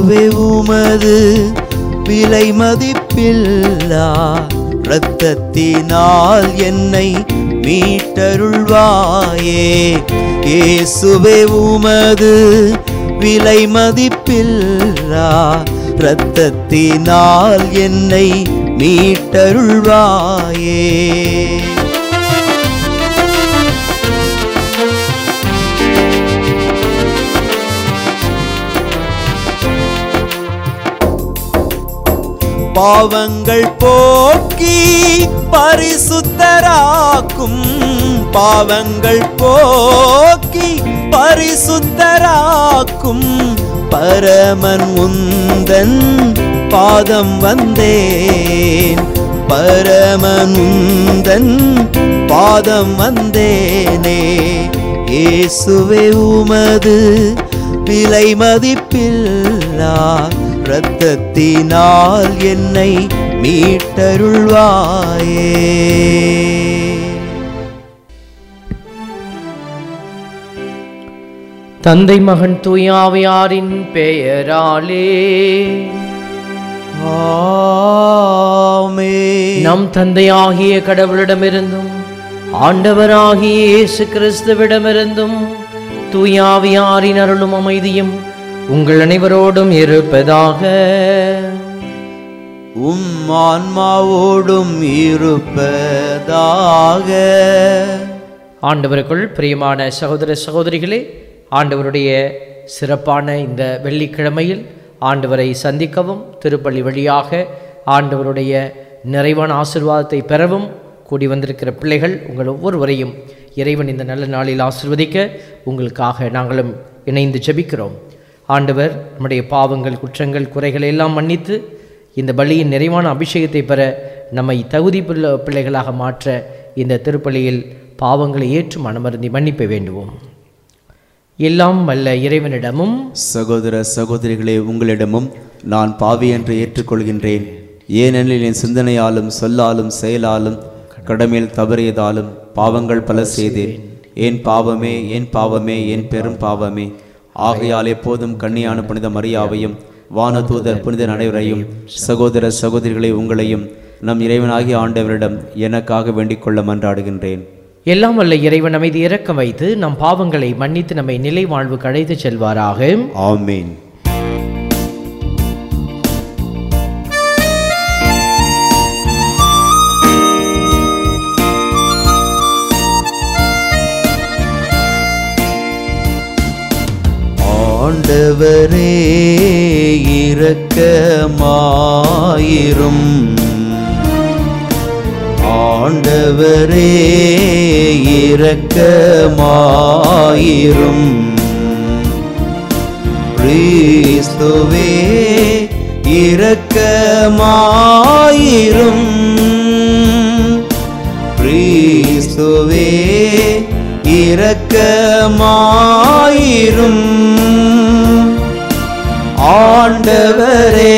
இயேசுவே உமது விலை மதிப்பில்லா இரத்தத்தினால் என்னை மீட்டருள்வாயே இயேசுவே உமது விலை மதிப்பில்லா இரத்தத்தினால் என்னை மீட்டருள்வாயே பாவங்கள் போக்கி பரிசுத்தராக்கும் பாவங்கள் போக்கி பரிசுத்தராக்கும் பரமன் உந்தன் பாதம் வந்தேன் பரமன் உந்தன் பாதம் வந்தேனே இயேசுவே உமது விலை மதிப்பில்லா இரத்தத்தினால் என்னை மீட்டருள்வாயே தந்தை மகன் தூயாவையாரின் பெயராலே ஆமென். நம் தந்தையாகிய கடவுளிடமிருந்தும் ஆண்டவராகிய இயேசு கிறிஸ்துவிடமிருந்தும் தூயாவியாரின் அருளும் அமைதியும் உங்கள் அனைவரோடும் இருப்பதாக உம் ஆன்மாவோடும் இருப்பதாக ஆண்டவருக்குள் பிரியமான சகோதர சகோதரிகளே ஆண்டவருடைய சிறப்பான இந்த வெள்ளிக்கிழமையில் ஆண்டவரை சந்திக்கவும் திருப்பள்ளி வழியாக ஆண்டவருடைய நிறைவான ஆசிர்வாதத்தை பெறவும் கூடி வந்திருக்கிற பிள்ளைகள் உங்கள் ஒவ்வொருவரையும் இறைவன் இந்த நல்ல நாளில் ஆசிர்வதிக்க உங்களுக்காக நாங்களும் இணைந்து ஜெபிக்கிறோம் ஆண்டவர் நம்முடைய பாவங்கள் குற்றங்கள் குறைகளை எல்லாம் மன்னித்து இந்த பலியின் நிறைவான அபிஷேகத்தை பெற நம்மை தகுதி பிள்ளை பிள்ளைகளாக மாற்ற இந்த திருப்பலியில் பாவங்களை ஏற்று மனமருந்தி மன்னிப்பை வேண்டுவோம் எல்லாம் வல்ல இறைவனிடமும் சகோதர சகோதரிகளே உங்களிடமும் நான் பாவி என்று ஏற்றுக்கொள்கின்றேன் ஏனெனில் என் சிந்தனையாலும் சொல்லாலும் செயலாலும் கடமையில் தவறியதாலும் பாவங்கள் பல செய்தேன் என் பாவமே என் பாவமே என் பெரும் பாவமே ஆகையால் எப்போதும் கண்ணியான புனித மரியாவையும் வானதூதர் புனித அனைவரையும் சகோதர சகோதரிகளை உங்களையும் நம் இறைவனாகிய ஆண்டவரிடம் எனக்காக வேண்டிக் கொள்ள மன்றாடுகின்றேன் எல்லாம் வல்ல இறைவன் அமைதி இறக்க வைத்து நம் பாவங்களை மன்னித்து நம்மை நிலை வாழ்வுக்கு அழைத்து செல்வாராக ஆமீன் ஆண்டவரே இரக்கமாயிரும் ஆண்டவரே இரக்கமாயிரும் கிறிஸ்துவே இரக்கமாயிரும் கிறிஸ்துவே இரக்கமாயிரும் ஆண்டவரே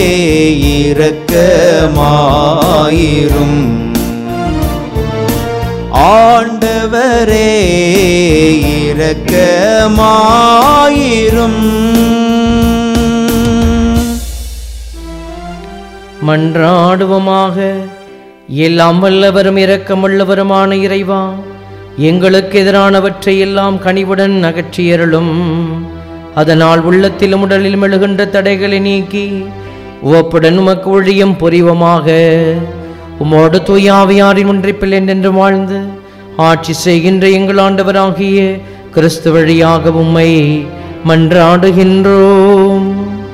இரக்கமாயிரும் ஆண்டவரே இரக்கமாயிரும் மன்றாடுவோமாக எல்லாம் வல்லவரும் இரக்கமுள்ளவருமான இறைவா எங்களுக்கு எதிரானவற்றை எல்லாம் கனிவுடன் அகற்றியருளும் அதனால் உள்ளத்திலும் உடலிலும் எழுகின்ற தடைகளை நீக்கி உவப்புடன் உமக்கு ஒழியும் புரிவமாக உமோடு தூயாவியாரின் ஒன்றிப்பில் என்றென்று வாழ்ந்து ஆட்சி செய்கின்ற எங்கள் ஆண்டவராகிய கிறிஸ்து வழியாக உம்மை மன்றாடுகின்றோம்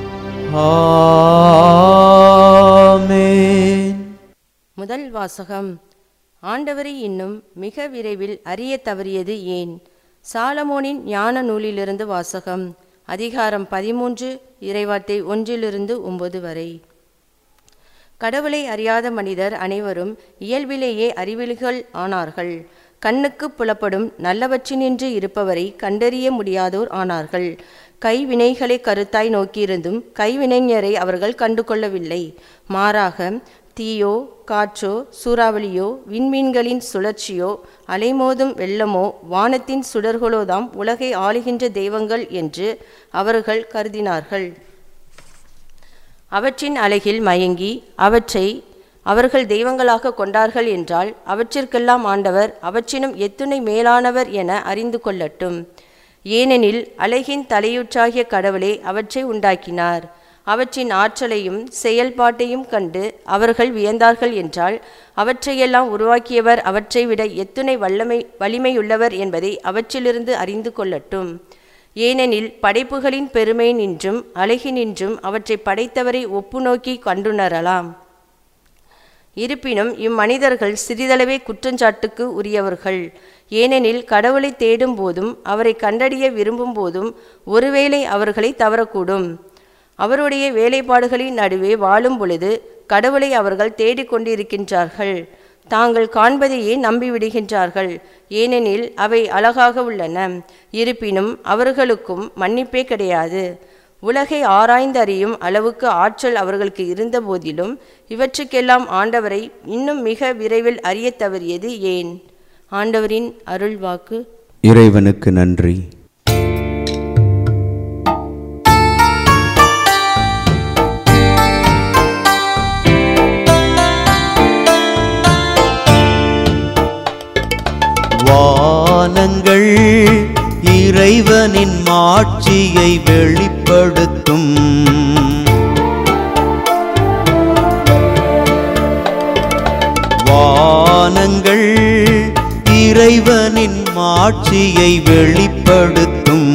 ஆமென் முதல் வாசகம் ஆண்டவரை இன்னும் மிக விரைவில் அறிய தவறியது ஏன் சாலமோனின் ஞான நூலிலிருந்து வாசகம் அதிகாரம் பதிமூன்று இறைவார்த்தை ஒன்றிலிருந்து ஒன்பது வரை கடவுளை அறியாத மனிதர் அனைவரும் இயல்பிலேயே அறிவிலிகள் ஆனார்கள் கண்ணுக்கு புலப்படும் நல்லவற்றினின்று இருப்பவரை கண்டறிய முடியாதோர் ஆனார்கள் கைவினைகளை கருத்தாய் நோக்கியிருந்தும் கைவினைஞரை அவர்கள் கண்டு கொள்ளவில்லை மாறாக தீயோ காற்றோ சூறாவளியோ விண்மீன்களின் சுழற்சியோ அலைமோதும் வெள்ளமோ வானத்தின் சுடர்களோதாம் உலகை ஆளுகின்ற தெய்வங்கள் என்று அவர்கள் கருதினார்கள் அவற்றின் அழகில் மயங்கி அவற்றை அவர்கள் தெய்வங்களாக கொண்டார்கள் என்றால் அவற்றிற்கெல்லாம் ஆண்டவர் அவற்றினும் எத்துணை மேலானவர் என அறிந்து கொள்ளட்டும் ஏனெனில் அழகின் தலையுற்றாகிய கடவுளே அவற்றை உண்டாக்கினார் அவற்றின் ஆற்றலையும் செயல்பாட்டையும் கண்டு அவர்கள் வியந்தார்கள் என்றால் அவற்றையெல்லாம் உருவாக்கியவர் அவற்றை விட எத்துணை வல்லமை வலிமையுள்ளவர் என்பதை அவற்றிலிருந்து அறிந்து கொள்ளட்டும் ஏனெனில் படைப்புகளின் பெருமை நின்றும் அழகினின்றும் அவற்றை படைத்தவரை ஒப்புநோக்கி கண்டுணரலாம் இருப்பினும் இம்மனிதர்கள் சிறிதளவே குற்றஞ்சாட்டுக்கு உரியவர்கள் ஏனெனில் கடவுளை தேடும் போதும் அவரை கண்டறிய விரும்பும் போதும் ஒருவேளை அவர்களை தவறக்கூடும் அவருடைய வேலைப்பாடுகளின் நடுவே வாழும் பொழுது கடவுளை அவர்கள் தேடிக்கொண்டிருக்கின்றார்கள் தாங்கள் காண்பதையே நம்பிவிடுகின்றார்கள் ஏனெனில் அவை அழகாக உள்ளன இருப்பினும் அவர்களுக்கும் மன்னிப்பே கிடையாது உலகை ஆராய்ந்தறியும் அளவுக்கு ஆற்றல் அவர்களுக்கு இருந்த போதிலும் இவற்றுக்கெல்லாம் ஆண்டவரை இன்னும் மிக விரைவில் அறியத் தவறியது ஏன் ஆண்டவரின் அருள் வாக்கு இறைவனுக்கு நன்றி வானங்கள் இறைவனின் மாட்சியை வெளிப்படுத்தும் வானங்கள் இறைவனின் மாட்சியை வெளிப்படுத்தும்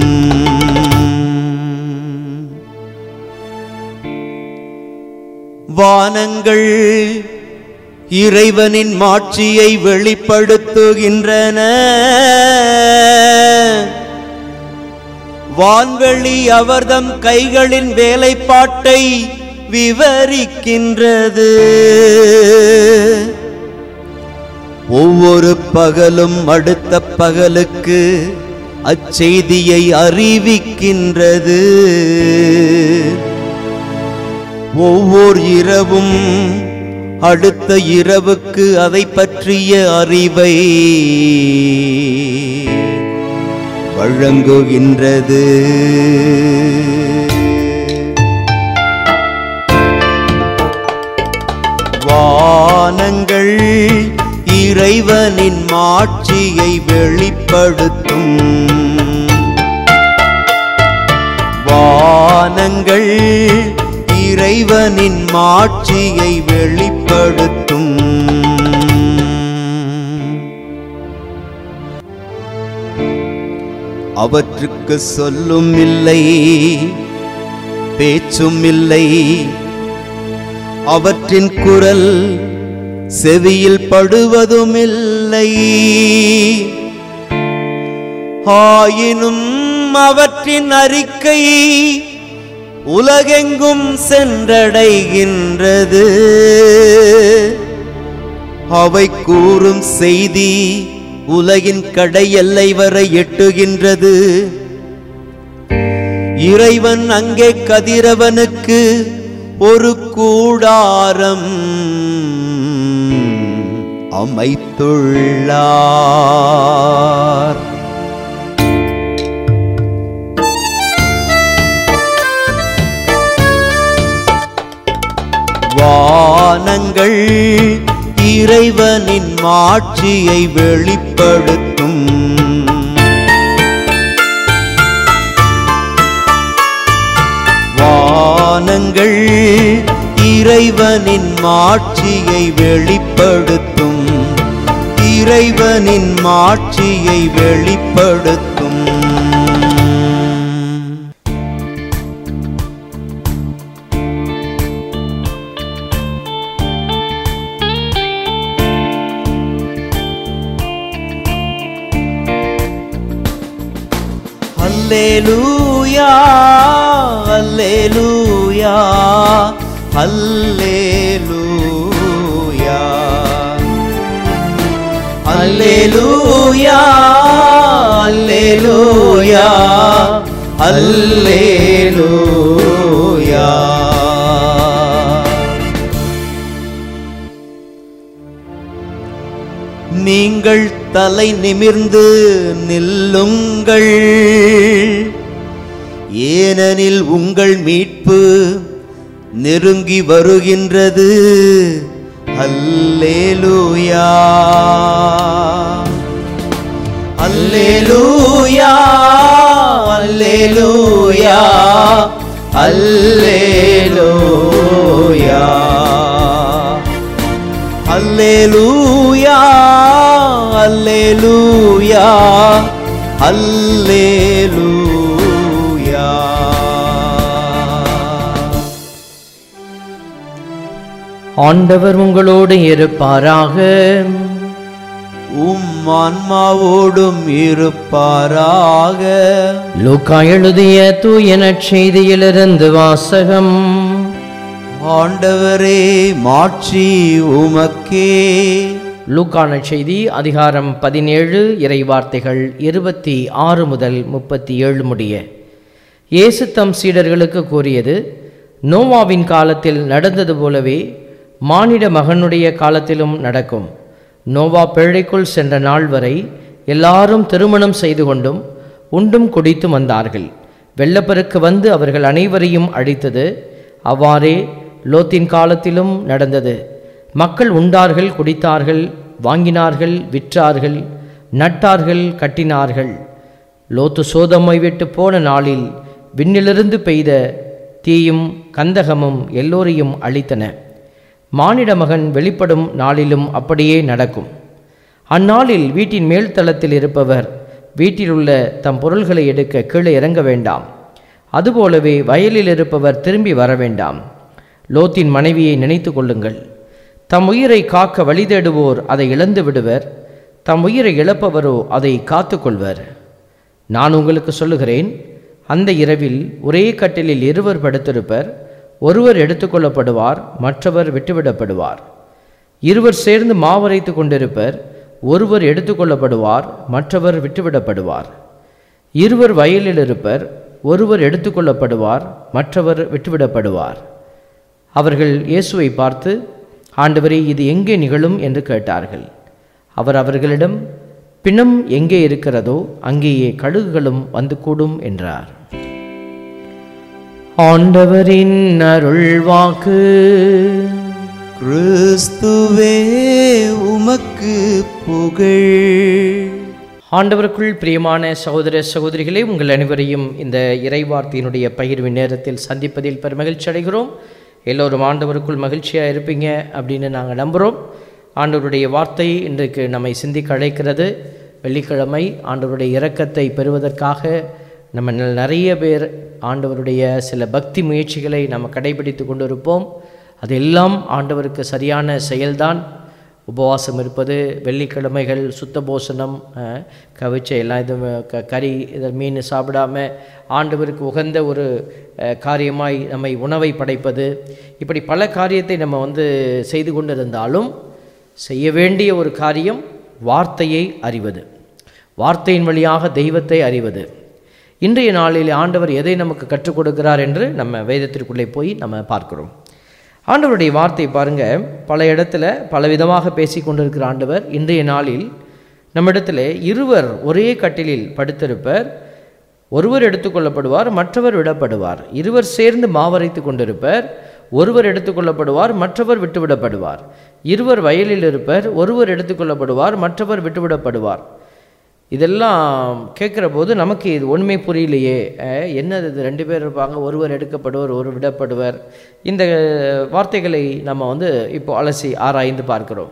வானங்கள் இறைவனின் மாட்சியை வெளிப்படுத்துகின்றன வான்வெளி அவர்தம் கைகளின் வேலைப்பாட்டை விவரிக்கின்றது ஒவ்வொரு பகலும் அடுத்த பகலுக்கு அச்செய்தியை அறிவிக்கின்றது ஒவ்வொரு இரவும் அடுத்த இரவுக்கு அதை பற்றிய அறிவை வழங்குகின்றது வானங்கள் இறைவனின் மாட்சியை வெளிப்படுத்தும் வானங்கள் இறைவனின் மாட்சியை வெளிப்படுத்தும் அவற்றுக்கு சொல்லும் இல்லை பேச்சும் இல்லை அவற்றின் குரல் செவியில் படுவதும் இல்லை ஆயினும் அவற்றின் அறிக்கை உலகெங்கும் சென்றடைகின்றது அவை கூறும் செய்தி உலகின் கடை எல்லை வரை எட்டுகின்றது இறைவன் அங்கே கதிரவனுக்கு ஒரு கூடாரம் அமைத்துள்ளார் வானங்கள் இறைவனின் மாட்சியை வெளிப்படுத்தும் வானங்கள் இறைவனின் மாட்சியை வெளிப்படுத்தும் இறைவனின் மாட்சியை வெளிப்படுத்தும் அல்லேலூயா அல்லேலூயா அல்லேலூயா அல்லேலூயா அல்லேலூயா அல்லேலூயா நீங்கள் தலை நிமிர்ந்து நில்லுங்கள் ஏனெனில் உங்கள் மீட்பு நெருங்கி வருகின்றது அல்லேலூயா அல்லேலூயா அல்லேலூயா அல்லேலூயா அல்லேலூயா அல்லேலூயா அல்லேலூயா ஆண்டவர் உங்களோடு இருப்பாராக உம் ஆன்மாவோடும் இருப்பாராக லூக்கா எழுதிய தூய நற்செய்தியிலிருந்து வாசகம் ஆண்டவரே மாட்சி உமக்கே லூக்கான செய்தி அதிகாரம் பதினேழு இறை வார்த்தைகள் இருபத்தி ஆறு முதல் முப்பத்தி ஏழு முடிய இயேசு தம் சீடர்களுக்கு கூறியது நோவாவின் காலத்தில் நடந்தது போலவே மானிட மகனுடைய காலத்திலும் நடக்கும் நோவா பிழைக்குள் சென்ற நாள் வரை எல்லாரும் திருமணம் செய்து கொண்டும் உண்டும் குடித்தும் வந்தார்கள் வெள்ளப்பெருக்கு வந்து அவர்கள் அனைவரையும் அழித்தது அவ்வாறே லோத்தின் காலத்திலும் நடந்தது மக்கள் உண்டார்கள் குடித்தார்கள் வாங்கினார்கள் விற்றார்கள் நட்டார்கள் கட்டினார்கள் லோத்து சோதமை விட்டு போன நாளில் விண்ணிலிருந்து பெய்த தீயும் கந்தகமும் எல்லோரையும் அழித்தன மானிட மகன் வெளிப்படும் நாளிலும் அப்படியே நடக்கும் அந்நாளில் வீட்டின் மேல்தளத்தில் இருப்பவர் வீட்டிலுள்ள தம் பொருள்களை எடுக்க கீழே இறங்க வேண்டாம் அதுபோலவே வயலில் இருப்பவர் திரும்பி வர வேண்டாம் லோத்தின் மனைவியை நினைத்து கொள்ளுங்கள் தம் உயிரை காக்க வழி தேடுவோர் அதை இழந்து விடுவர் தம் உயிரை இழப்பவரோ அதை காத்துக்கொள்வர் நான் உங்களுக்கு சொல்லுகிறேன் அந்த இரவில் ஒரே கட்டிலில் இருவர் படுத்திருப்பர் ஒருவர் எடுத்துக்கொள்ளப்படுவார் மற்றவர் விட்டுவிடப்படுவார் இருவர் சேர்ந்து மாவரைத்து கொண்டிருப்பர் ஒருவர் எடுத்துக்கொள்ளப்படுவார் மற்றவர் விட்டுவிடப்படுவார் இருவர் வயலில் இருப்பர் ஒருவர் எடுத்துக்கொள்ளப்படுவார் மற்றவர் விட்டுவிடப்படுவார் அவர்கள் இயேசுவை பார்த்து ஆண்டவரே இது எங்கே நிகழும் என்று கேட்டார்கள் அவர் அவர்களிடம் பிணம் எங்கே இருக்கிறதோ அங்கேயே கழுகுகளும் வந்து கூடும் என்றார் ஆண்டவரின் அருள்வாக்கு கிறிஸ்துவே உமக்கு புகழ் ஆண்டவருக்குள் பிரியமான சகோதர சகோதரிகளே உங்கள் அனைவரையும் இந்த இறைவார்த்தையினுடைய பகிர்வின் நேரத்தில் சந்திப்பதில் பெருமகிழ்ச்சி அடைகிறோம் எல்லோரும் ஆண்டவருக்குள் மகிழ்ச்சியாக இருப்பீங்க அப்படின்னு நாங்கள் நம்புகிறோம் ஆண்டவருடைய வார்த்தை இன்றைக்கு நம்மை சிந்திக்க அழைக்கிறது வெள்ளிக்கிழமை ஆண்டவருடைய இரக்கத்தை பெறுவதற்காக நம்ம ந- நிறைய பேர் ஆண்டவருடைய சில பக்தி முயற்சிகளை நம்ம கடைபிடித்து கொண்டிருப்போம் அதெல்லாம் ஆண்டவருக்கு சரியான செயல்தான் உபவாசம் இருப்பது வெள்ளிக்கிழமைகள் சுத்த போசனம் அஹ், கவிச்சை எல்லாம் இது க கறி இதை மீன் சாப்பிடாம ஆண்டவருக்கு உகந்த ஒரு அஹ், காரியமாய் நம்மை உணவை படைப்பது இப்படி பல காரியத்தை நம்ம வந்து செய்து கொண்டிருந்தாலும் செய்ய வேண்டிய ஒரு காரியம் வார்த்தையை அறிவது வார்த்தையின் வழியாக தெய்வத்தை அறிவது இன்றைய நாளில் ஆண்டவர் எதை நமக்கு கற்றுக் கொடுக்கிறார் என்று நம்ம வேதத்திற்குள்ளே போய் நம்ம பார்க்கிறோம் ஆண்டவருடைய வார்த்தை பாருங்க பல இடத்துல பலவிதமாக பேசி கொண்டிருக்கிற ஆண்டவர் இன்றைய நாளில் நம்மிடத்தில் இருவர் ஒரே கட்டிலில் படுத்திருப்பர் ஒருவர் எடுத்துக்கொள்ளப்படுவார் மற்றவர் விடப்படுவார் இருவர் சேர்ந்து மாவரைத்து கொண்டிருப்பர் ஒருவர் எடுத்துக்கொள்ளப்படுவார் மற்றவர் விட்டுவிடப்படுவார் இருவர் வயலில் இருப்பர் ஒருவர் எடுத்துக்கொள்ளப்படுவார் மற்றவர் விட்டுவிடப்படுவார் இதெல்லாம் கேட்குற போது நமக்கு இது ஒன்றுமே புரியலையே அஹ், என்னது இது ரெண்டு பேர் இருப்பாங்க ஒருவர் எடுக்கப்படுவர் ஒரு விடப்படுவர் இந்த வார்த்தைகளை நம்ம வந்து இப்போ அலசி ஆராய்ந்து பார்க்கிறோம்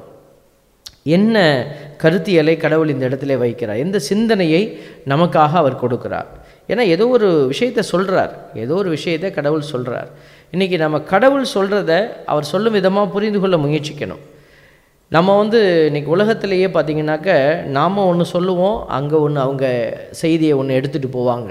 என்ன கருத்தியலை கடவுள் இந்த இடத்துல வைக்கிறார் எந்த சிந்தனையை நமக்காக அவர் கொடுக்கிறார் ஏன்னா ஏதோ ஒரு விஷயத்தை சொல்கிறார் ஏதோ ஒரு விஷயத்தை கடவுள் சொல்கிறார் இன்றைக்கி நம்ம கடவுள் சொல்கிறத அவர் சொல்லும் விதமாக புரிந்து கொள்ள முயற்சிக்கணும் நம்ம வந்து இன்னைக்கு உலகத்திலேயே பார்த்தீங்கன்னாக்க நாம் ஒன்று சொல்லுவோம் அங்கே ஒன்று அவங்க செய்தியை ஒன்று எடுத்துகிட்டு போவாங்க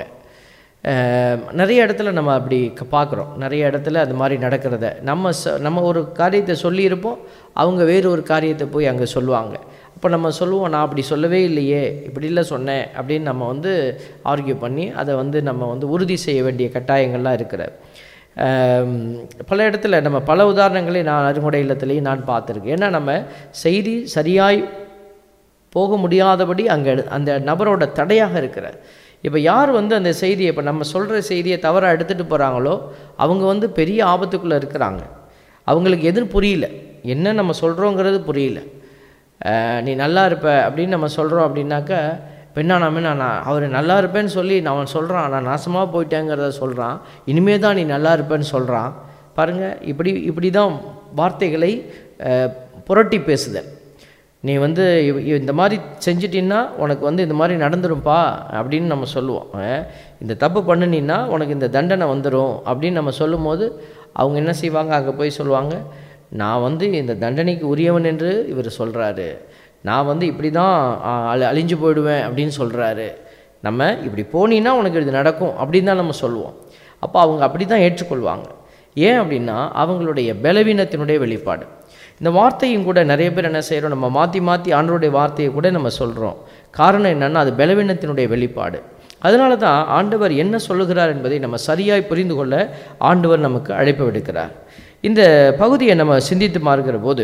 அஹ், நிறைய இடத்துல நம்ம அப்படி க- பார்க்குறோம் நிறைய இடத்துல அது மாதிரி நடக்கிறத நம்ம ச நம்ம ஒரு காரியத்தை சொல்லியிருப்போம் அவங்க வேறு ஒரு காரியத்தை போய் அங்கே சொல்லுவாங்க அப்போ நம்ம சொல்லுவோம் நான் அப்படி சொல்லவே இல்லையே இப்படி இல்லை சொன்னேன் அப்படின்னு நம்ம வந்து ஆர்கியூ பண்ணி அதை வந்து நம்ம வந்து உறுதி செய்ய வேண்டிய கட்டாயங்கள்லாம் இருக்கிறது ஆம், பல இடத்துல நம்ம பல உதாரணங்களை நான் அறுமுறை இல்லத்திலேயும் நான் பார்த்துருக்கேன் ஏன்னா நம்ம செய்தி சரியாய் போக முடியாதபடி அங்கே அந்த நபரோட தடையாக இருக்கிறார் இப்போ யார் வந்து அந்த செய்தியை இப்போ நம்ம சொல்கிற செய்தியை தவறாக எடுத்துகிட்டு போகிறாங்களோ அவங்க வந்து பெரிய ஆபத்துக்குள்ளே இருக்கிறாங்க அவங்களுக்கு எதுவும் புரியல என்ன நம்ம சொல்கிறோங்கிறது புரியல அஹ் நீ நல்லா இருப்ப அப்படின்னு நம்ம சொல்கிறோம் அப்படின்னாக்கா பெண்ணா நாம நான் அவர் நல்லா இருப்பேன்னு சொல்லி நான் அவன் சொல்கிறான் நான் நாசமாக போயிட்டேங்கிறத சொல்கிறான் இனிமே தான் நீ நல்லா இருப்பேன்னு சொல்கிறான் பாருங்கள் இப்படி இப்படி தான் வார்த்தைகளை அஹ், புரட்டி பேசுதல் நீ வந்து இவ்- இவ் இந்த மாதிரி செஞ்சிட்டின்னா உனக்கு வந்து இந்த மாதிரி நடந்துரும்ப்பா அப்படின்னு நம்ம சொல்லுவோம் அஹ், இந்த தப்பு பண்ணுனீன்னா உனக்கு இந்த தண்டனை வந்துடும் அப்படின்னு நம்ம சொல்லும்போது அவங்க என்ன செய்வாங்க அங்கே போய் சொல்லுவாங்க நான் வந்து இந்த தண்டனைக்கு உரியவன் என்று இவர் சொல்கிறாரு நான் வந்து இப்படி தான் அழி அழிஞ்சு போயிடுவேன் அப்படின்னு சொல்கிறாரு நம்ம இப்படி போனீன்னா உனக்கு இது நடக்கும் அப்படின்னு தான் நம்ம சொல்லுவோம் அப்போ அவங்க அப்படி தான் ஏற்றுக்கொள்வாங்க ஏன் அப்படின்னா அவங்களுடைய பலவீனத்தினுடைய வெளிப்பாடு இந்த வார்த்தையும் கூட நிறைய பேர் என்ன செய்கிறோம் நம்ம மாற்றி மாற்றி ஆண்டவருடைய வார்த்தையை கூட நம்ம சொல்கிறோம் காரணம் என்னன்னா அது பலவீனத்தினுடைய வெளிப்பாடு அதனால தான் ஆண்டவர் என்ன சொல்லுகிறார் என்பதை நம்ம சரியாய் புரிந்து கொள்ள ஆண்டவர் நமக்கு அழைப்பு விடுக்கிறார் இந்த பகுதியை நம்ம சிந்தித்து பார்க்கிற போது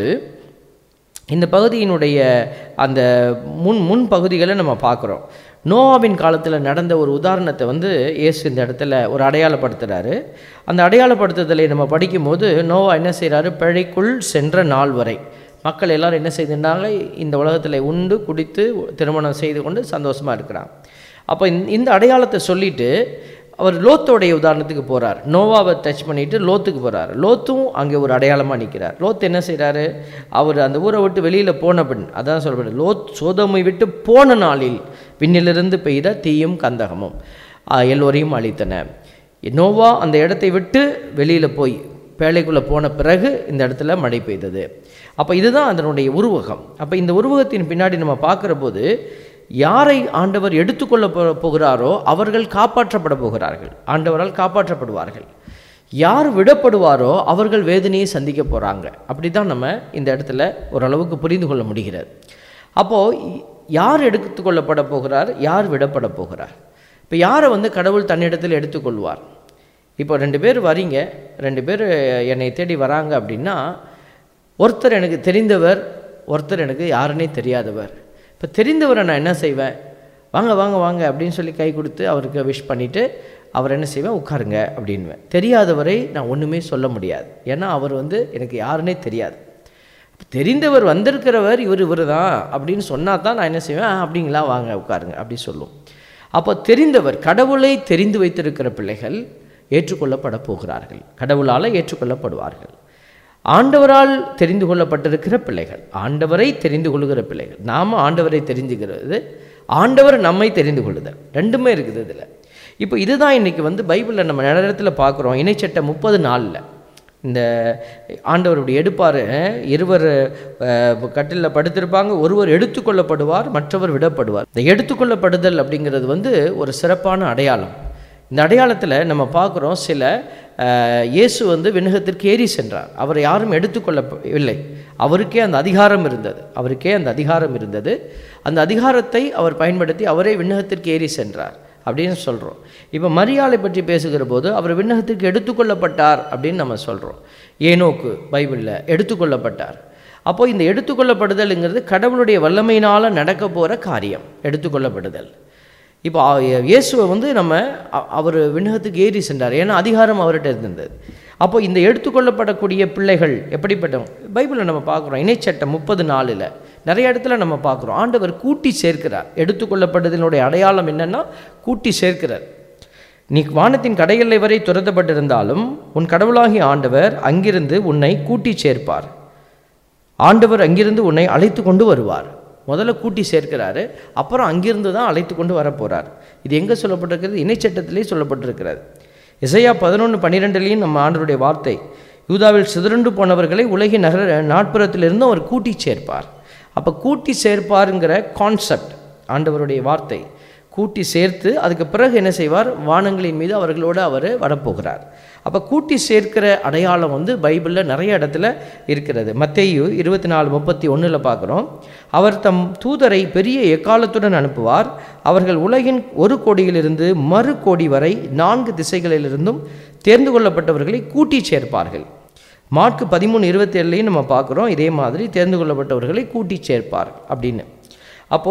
இந்த பகுதியினுடைய அந்த முன் முன் பகுதிகளை நம்ம பார்க்குறோம் நோவாவின் காலத்தில் நடந்த ஒரு உதாரணத்தை வந்து இயேசு இந்த இடத்துல ஒரு அடையாளப்படுத்துகிறாரு அந்த அடையாளப்படுத்துதலை நம்ம படிக்கும்போது நோவா என்ன செய்கிறாரு பிழைக்குள் சென்ற நாள் வரை மக்கள் எல்லாரும் என்ன செய்திருந்தாங்க இந்த உலகத்தில் உண்டு குடித்து திருமணம் செய்து கொண்டு சந்தோஷமாக இருக்கிறாங்க அப்போ இந்த- இந்த அடையாளத்தை சொல்லிட்டு அவர் லோத்தோடைய உதாரணத்துக்கு போகிறார் நோவாவை டச் பண்ணிட்டு லோத்துக்கு போகிறார் லோத்தும் அங்கே ஒரு அடையாளமாக நிற்கிறார் லோத் என்ன செய்கிறாரு அவர் அந்த ஊரை விட்டு வெளியில் போன பின் அதான் சொல்லப்படுது லோத் சோதமை விட்டு போன நாளில் விண்ணிலிருந்து பெய்த தீயும் கந்தகமும் ஆ, எல்லோரையும் அழித்தன நோவா அந்த இடத்தை விட்டு வெளியில் போய் பேழைக்குள்ளே போன பிறகு இந்த இடத்துல மழை பெய்தது அப்போ இதுதான் அதனுடைய உருவகம் அப்போ இந்த உருவகத்தின் பின்னாடி நம்ம பார்க்குற போது யாரை ஆண்டவர் எடுத்துக்கொள்ள போ- போகிறாரோ அவர்கள் காப்பாற்றப்பட போகிறார்கள் ஆண்டவரால் காப்பாற்றப்படுவார்கள் யார் விடப்படுவாரோ அவர்கள் வேதனையை சந்திக்க போகிறாங்க அப்படி தான் நம்ம இந்த இடத்துல ஓரளவுக்கு புரிந்து கொள்ள முடிகிறது அப்போது யார் எடுத்துக்கொள்ளப்பட போகிறார் யார் விடப்பட போகிறார் இப்போ யாரை வந்து கடவுள் தன்னிடத்தில் எடுத்துக்கொள்வார் இப்போ ரெண்டு பேர் வரீங்க ரெண்டு பேர் என்னை தேடி வராங்க அப்படின்னா ஒருத்தர் எனக்கு தெரிந்தவர் ஒருத்தர் எனக்கு யாருன்னே தெரியாதவர் இப்போ தெரிந்தவரை நான் என்ன செய்வேன் வாங்க வாங்க வாங்க அப்படின்னு சொல்லி கை கொடுத்து அவருக்கு விஷ் பண்ணிவிட்டு அவர் என்ன செய்வேன் உட்காருங்க அப்படின்வேன் தெரியாதவரை நான் ஒன்றுமே சொல்ல முடியாது ஏன்னா அவர் வந்து எனக்கு யாருன்னே தெரியாது தெரிந்தவர் வந்திருக்கிறவர் இவர் இவர் தான் அப்படின்னு சொன்னால் தான் நான் என்ன செய்வேன் "ஆ, அப்படிங்களா வாங்க உட்காருங்க அப்படி சொல்லுவோம் அப்போ தெரிந்தவர் கடவுளை தெரிந்து வைத்திருக்கிற பிள்ளைகள் ஏற்றுக்கொள்ளப்பட போகிறார்கள் கடவுளால் ஏற்றுக்கொள்ளப்படுவார்கள் ஆண்டவரால் தெரிந்து கொள்ளப்பட்டிருக்கிற பிள்ளைகள் ஆண்டவரை தெரிந்து கொள்ளுகிற பிள்ளைகள் நாம் ஆண்டவரை தெரிஞ்சுக்கிறது ஆண்டவர் நம்மை தெரிந்து கொள்ளுதல் ரெண்டுமே இருக்குது இதில் இப்போ இதுதான் இன்னைக்கு வந்து பைபிளில் நம்ம நிறைய இடத்துல பார்க்குறோம் இணைச்சட்ட முப்பது நாளில் இந்த ஆண்டவருடைய எடுப்பார் இருவர் கட்டிலில் படுத்திருப்பாங்க ஒருவர் எடுத்துக்கொள்ளப்படுவார் மற்றவர் விடப்படுவார் இந்த எடுத்துக்கொள்ளப்படுதல் அப்படிங்கிறது வந்து ஒரு சிறப்பான அடையாளம் இந்த அடையாளத்தில் நம்ம பார்க்குறோம் சில அஹ், இயேசு வந்து விண்ணகத்திற்கு ஏறி சென்றார் அவரை யாரும் எடுத்துக்கொள்ளவில்லை அவருக்கே அந்த அதிகாரம் இருந்தது அவருக்கே அந்த அதிகாரம் இருந்தது அந்த அதிகாரத்தை அவர் பயன்படுத்தி அவரே விண்ணகத்திற்கு ஏறி சென்றார் அப்படின்னு சொல்கிறோம் இப்போ மரியாதை பற்றி பேசுகிற போது அவர் விண்ணகத்திற்கு எடுத்துக்கொள்ளப்பட்டார் அப்படின்னு நம்ம சொல்கிறோம் ஏனோக்கு பைபிளில் எடுத்துக்கொள்ளப்பட்டார் அப்போ இந்த எடுத்துக்கொள்ளப்படுதல்ங்கிறது கடவுளுடைய வல்லமையினால் நடக்க போகிற காரியம் எடுத்துக்கொள்ளப்படுதல் இப்போ ஆ- இயேசுவை வந்து நம்ம அவர் விண்ணகத்துக்கு ஏறி சென்றார் ஏன்னா அதிகாரம் அவர்கிட்ட இருந்தது அப்போ இந்த எடுத்துக்கொள்ளப்படக்கூடிய பிள்ளைகள் எப்படிப்பட்டவங்க பைபிளில் நம்ம பார்க்குறோம் இணைச்சட்டம் முப்பது நாளில் நிறைய இடத்துல நம்ம பார்க்குறோம் ஆண்டவர் கூட்டி சேர்க்கிறார் எடுத்துக்கொள்ளப்படுதலினுடைய அடையாளம் என்னன்னா கூட்டி சேர்க்கிறார் நீ வானத்தின் கடையெல்லை வரை துரத்தப்பட்டிருந்தாலும் உன் கடவுளாகிய ஆண்டவர் அங்கிருந்து உன்னை கூட்டி சேர்ப்பார் ஆண்டவர் அங்கிருந்து உன்னை அழைத்து கொண்டு வருவார் முதல்ல கூட்டி சேர்க்கிறாரு அப்புறம் அங்கிருந்து தான் அழைத்து கொண்டு வரப்போறார் இது எங்கே சொல்லப்பட்டிருக்கிறது இணைச்சட்டத்திலே சொல்லப்பட்டிருக்கிறது இசையா பதினொன்று பன்னிரெண்டுலேயும் நம்ம ஆண்டவருடைய வார்த்தை யூதாவில் சிதறண்டு போனவர்களை உலகின் நகர நாட்புறத்திலிருந்து அவர் கூட்டி சேர்ப்பார் அப்போ கூட்டி சேர்ப்பாருங்கிற கான்செப்ட் ஆண்டவருடைய வார்த்தை கூட்டி சேர்த்து அதுக்கு பிறகு என்ன செய்வார் வானங்களின் மீது அவர்களோடு அவர் வரப்போகிறார் அப்போ கூட்டி சேர்க்கிற அடையாளம் வந்து பைபிளில் நிறைய இடத்துல இருக்கிறது மத்தேயு இருபத்தி நாலு முப்பத்தி ஒன்றில் பார்க்குறோம் அவர் தம் தூதரை பெரிய எக்காலத்துடன் அனுப்புவார் அவர்கள் உலகின் ஒரு கோடியிலிருந்து மறு கோடி வரை நான்கு திசைகளிலிருந்தும் தேர்ந்து கொள்ளப்பட்டவர்களை கூட்டி சேர்ப்பார்கள் மார்க்கு பதிமூணு இருபத்தேழுலையும் நம்ம பார்க்குறோம் இதே மாதிரி தேர்ந்து கொள்ளப்பட்டவர்களை கூட்டி சேர்ப்பார் அப்படின்னு அப்போது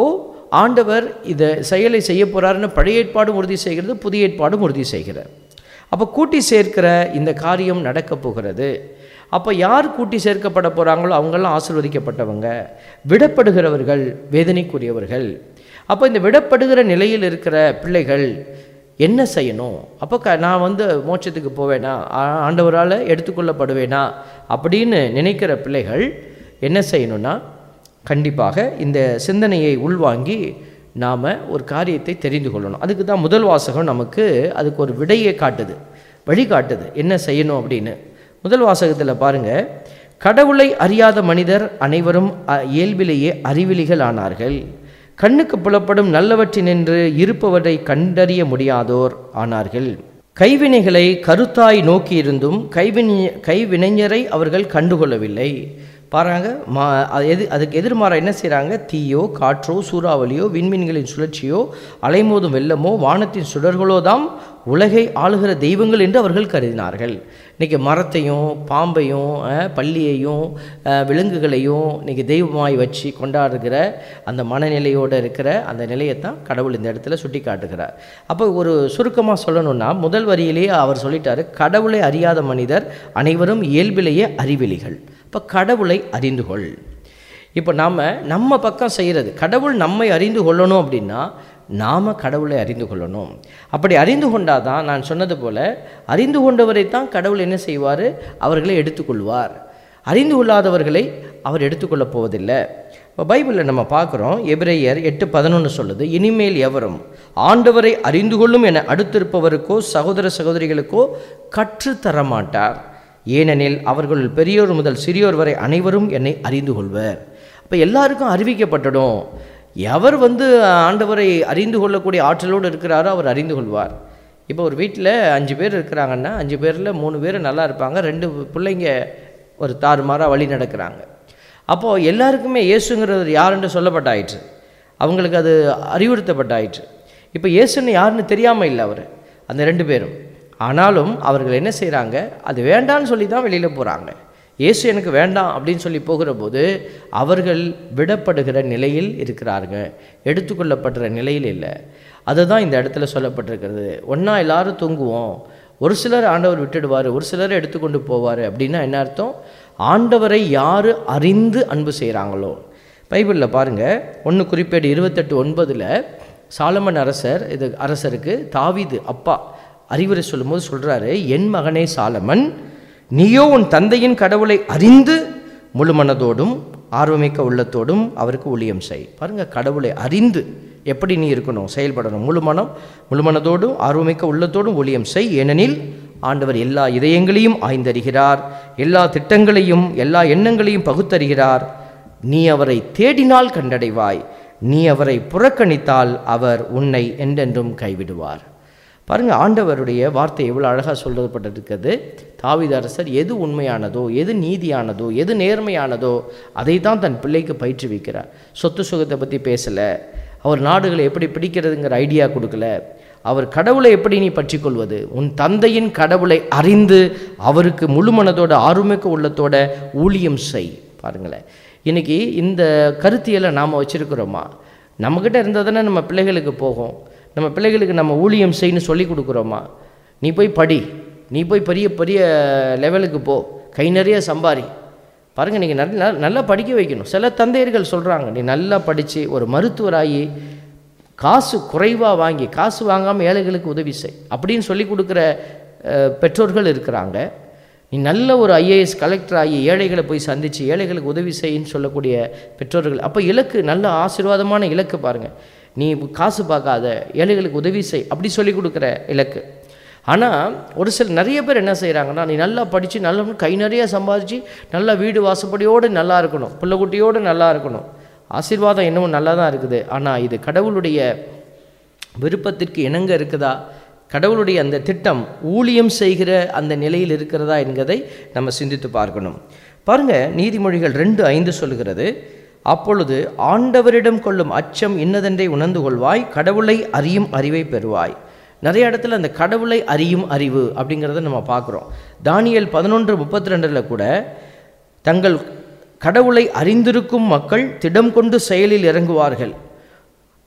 ஆண்டவர் இதை செயலை செய்ய போகிறாருன்னு பழைய ஏற்பாடும் உறுதி செய்கிறது புதிய ஏற்பாடும் உறுதி செய்கிறார் அப்போ கூட்டி சேர்க்கிற இந்த காரியம் நடக்க போகிறது அப்போ யார் கூட்டி சேர்க்கப்பட போகிறாங்களோ அவங்கெல்லாம் ஆசீர்வதிக்கப்பட்டவங்க விடப்படுகிறவர்கள் வேதனைக்குரியவர்கள் அப்போ இந்த விடப்படுகிற நிலையில் இருக்கிற பிள்ளைகள் என்ன செய்யணும் அப்போ க நான் வந்து மோட்சத்துக்கு போவேனா ஆ- ஆண்டவரால் எடுத்துக்கொள்ளப்படுவேனா அப்படின்னு நினைக்கிற பிள்ளைகள் என்ன செய்யணும்னா கண்டிப்பாக இந்த சிந்தனையை உள்வாங்கி நாம் ஒரு காரியத்தை தெரிந்து கொள்ளணும் அதுக்கு தான் முதல் வாசகம் நமக்கு அதுக்கு ஒரு விடையை காட்டுது வழி காட்டுது என்ன செய்யணும் அப்படின்னு முதல் வாசகத்தில் பாருங்க கடவுளை அறியாத மனிதர் அனைவரும் அ- இயல்பிலேயே அறிவிலிகள் ஆனார்கள் கண்ணுக்கு புலப்படும் நல்லவற்றினின்று இருப்பவரை கண்டறிய முடியாதோர் ஆனார்கள் கைவினைகளை கருத்தாய் நோக்கியிருந்தும் கைவினை கைவினைஞரை அவர்கள் கண்டுகொள்ளவில்லை பாருங்க மா அது எது அதுக்கு எதிர்மாறா என்ன செய்கிறாங்க தீயோ காற்றோ சூறாவளியோ விண்மீன்களின் சுழற்சியோ அலைமோதும் வெள்ளமோ வானத்தின் சுடர்களோ தாம் உலகை ஆளுகிற தெய்வங்கள் என்று அவர்கள் கருதினார்கள் இன்றைக்கி மரத்தையும் பாம்பையும் அஹ், பள்ளியையும் அஹ், விலங்குகளையும் இன்றைக்கி தெய்வமாய் வச்சு கொண்டாடுகிற அந்த மனநிலையோடு இருக்கிற அந்த நிலையைத்தான் கடவுள் இந்த இடத்துல சுட்டி காட்டுகிறார் அப்போ ஒரு சுருக்கமாக சொல்லணும்னா முதல் வரியிலேயே அவர் சொல்லிட்டாரு கடவுளை அறியாத மனிதர் அனைவரும் இயல்பிலேயே அறிவிலிகள் இப்போ கடவுளை அறிந்து கொள் இப்போ நாம் நம்ம பக்கம் செய்கிறது கடவுள் நம்மை அறிந்து கொள்ளணும் அப்படின்னா நாம் கடவுளை அறிந்து கொள்ளணும் அப்படி அறிந்து கொண்டாதான் நான் சொன்னது போல் அறிந்து கொண்டவரை தான் கடவுள் என்ன செய்வார் அவர்களை எடுத்துக்கொள்வார் அறிந்து கொள்ளாதவர்களை அவர் எடுத்துக்கொள்ளப் போவதில்லை இப்போ பைபிளில் நம்ம பார்க்குறோம் எபிரேயர் எட்டு பதினொன்று சொல்லுது இனிமேல் எவரும் ஆண்டவரை அறிந்து கொள்ளும் என அடுத்திருப்பவருக்கோ சகோதர சகோதரிகளுக்கோ கற்றுத்தர மாட்டார் ஏனெனில் அவர்கள் பெரியோர் முதல் சிறியோர் வரை அனைவரும் என்னை அறிந்து கொள்வர் அப்போ எல்லாருக்கும் அறிவிக்கப்பட்டுடும் எவர் வந்து ஆண்டவரை அறிந்து கொள்ளக்கூடிய ஆற்றலோடு இருக்கிறாரோ அவர் அறிந்து கொள்வார் இப்போ ஒரு வீட்டில் அஞ்சு பேர் இருக்கிறாங்கன்னா அஞ்சு பேரில் மூணு பேர் நல்லா இருப்பாங்க ரெண்டு பிள்ளைங்க ஒரு தாறுமாறாக வழி நடக்கிறாங்க அப்போது எல்லாருக்குமே இயேசுங்கிறது யாருன்னு சொல்லப்பட்டாயிற்று அவங்களுக்கு அது அறிவுறுத்தப்பட்டாயிற்று இப்போ இயேசுன்னு யாருன்னு தெரியாமல் இல்லை அவர் அந்த ரெண்டு பேரும் ஆனாலும் அவர்கள் என்ன செய்கிறாங்க அது வேண்டான்னு சொல்லி தான் வெளியில் போகிறாங்க இயேசு எனக்கு வேண்டாம் அப்படின்னு சொல்லி போகிற போது அவர்கள் விடப்படுகிற நிலையில் இருக்கிறார்கள் எடுத்துக்கொள்ளப்படுற நிலையில் இல்லை அதுதான் இந்த இடத்துல சொல்லப்பட்டிருக்கிறது ஒன்றா எல்லாரும் தூங்குவோம் ஒரு சிலர் ஆண்டவர் விட்டுடுவார் ஒரு சிலர் எடுத்துக்கொண்டு போவார் அப்படின்னா என்ன அர்த்தம் ஆண்டவரை யார் அறிந்து அன்பு செய்கிறாங்களோ பைபிளில் பாருங்கள் ஒன்று குறிப்பேடு இருபத்தெட்டு ஒன்பதில் சாலமன் அரசர் இது அரசருக்கு தாவீது அப்பா அறிவுரை சொல்லும்போது சொல்கிறாரு என் மகனே சாலமன் நீயோ உன் தந்தையின் கடவுளை அறிந்து முழு மனதோடும் ஆர்வமிக்க உள்ளத்தோடும் அவருக்கு ஊழியம் செய் பாருங்க கடவுளை அறிந்து எப்படி நீ இருக்கணும் செயல்படணும் முழு மனம் முழு மனதோடும் ஆர்வமிக்க உள்ளத்தோடும் ஊழியம் செய் ஏனெனில் ஆண்டவர் எல்லா இதயங்களையும் ஆய்ந்தறிகிறார் எல்லா திட்டங்களையும் எல்லா எண்ணங்களையும் பகுத்தறிகிறார் நீ அவரை தேடினால் கண்டடைவாய் நீ அவரை புறக்கணித்தால் அவர் உன்னை என்றென்றும் கைவிடுவார் பாருங்க ஆண்டவருடைய வார்த்தை எவ்வளோ அழகாக சொல்லப்பட்டிருக்கிறது தாவீது அரசர் எது உண்மையானதோ எது நீதியானதோ எது நேர்மையானதோ அதை தான் தன் பிள்ளைக்கு பயிற்றுவிக்கிறார் சொத்து சுகத்தை பற்றி பேசலை அவர் நாடுகளை எப்படி பிடிக்கிறதுங்கிற ஐடியா கொடுக்கல அவர் கடவுளை எப்படி நீ பற்றிக்கொள்வது உன் தந்தையின் கடவுளை அறிந்து அவருக்கு முழு மனதோட ஆர்வமிக்க உள்ளத்தோட ஊழியம் செய் பாருங்களேன் இன்னைக்கு இந்த கருத்தியலை நாம் வச்சிருக்கிறோமா நம்மக்கிட்ட இருந்தால் தானே நம்ம பிள்ளைகளுக்கு போகும் நம்ம பிள்ளைகளுக்கு நம்ம ஊழியம் செய்யணும் சொல்லி கொடுக்குறோமா நீ போய் படி நீ போய் பெரிய பெரிய லெவலுக்கு போ கை நிறைய சம்பாரி பாருங்கள் நீங்கள் நல்லா நல்லா படிக்க வைக்கணும் சில தந்தையர்கள் சொல்கிறாங்க நீ நல்லா படித்து ஒரு மருத்துவராகி காசு குறைவாக வாங்கி காசு வாங்காமல் ஏழைகளுக்கு உதவி செய் அப்படின்னு சொல்லி கொடுக்குற அஹ், பெற்றோர்கள் இருக்கிறாங்க நீ நல்ல ஒரு ஐஏஎஸ் கலெக்டர் ஆகி ஏழைகளை போய் சந்தித்து ஏழைகளுக்கு உதவி செய்யின்னு சொல்லக்கூடிய பெற்றோர்கள் அப்போ இலக்கு நல்ல ஆசீர்வாதமான இலக்கு பாருங்கள் நீ காசு பார்க்காத ஏழைகளுக்கு உதவி செய் அப்படி சொல்லி கொடுக்குற இலக்கு ஆனால் ஒரு சில நிறைய பேர் என்ன செய்கிறாங்கன்னா நீ நல்லா படித்து நல்ல கை நிறைய சம்பாதிச்சு நல்லா வீடு வாசப்படியோடு நல்லா இருக்கணும் பிள்ளைக்குட்டியோடு நல்லா இருக்கணும் ஆசீர்வாதம் இன்னமும் நல்லா தான் இருக்குது ஆனால் இது கடவுளுடைய விருப்பத்திற்கு இணங்க இருக்குதா கடவுளுடைய அந்த திட்டம் ஊழியம் செய்கிற அந்த நிலையில் இருக்கிறதா என்கிறதை நம்ம சிந்தித்து பார்க்கணும் பாருங்க நீதிமொழிகள் ரெண்டு ஐந்து சொல்லுகிறது அப்பொழுது ஆண்டவரிடம் கொள்ளும் அச்சம் இன்னதென்றை உணர்ந்து கொள்வாய் கடவுளை அறியும் அறிவை பெறுவாய் நிறைய இடத்துல அந்த கடவுளை அறியும் அறிவு அப்படிங்கிறத நம்ம பார்க்குறோம் தானியல் பதினொன்று முப்பத்தி ரெண்டில் கூட தங்கள் கடவுளை அறிந்திருக்கும் மக்கள் திடம் கொண்டு செயலில் இறங்குவார்கள்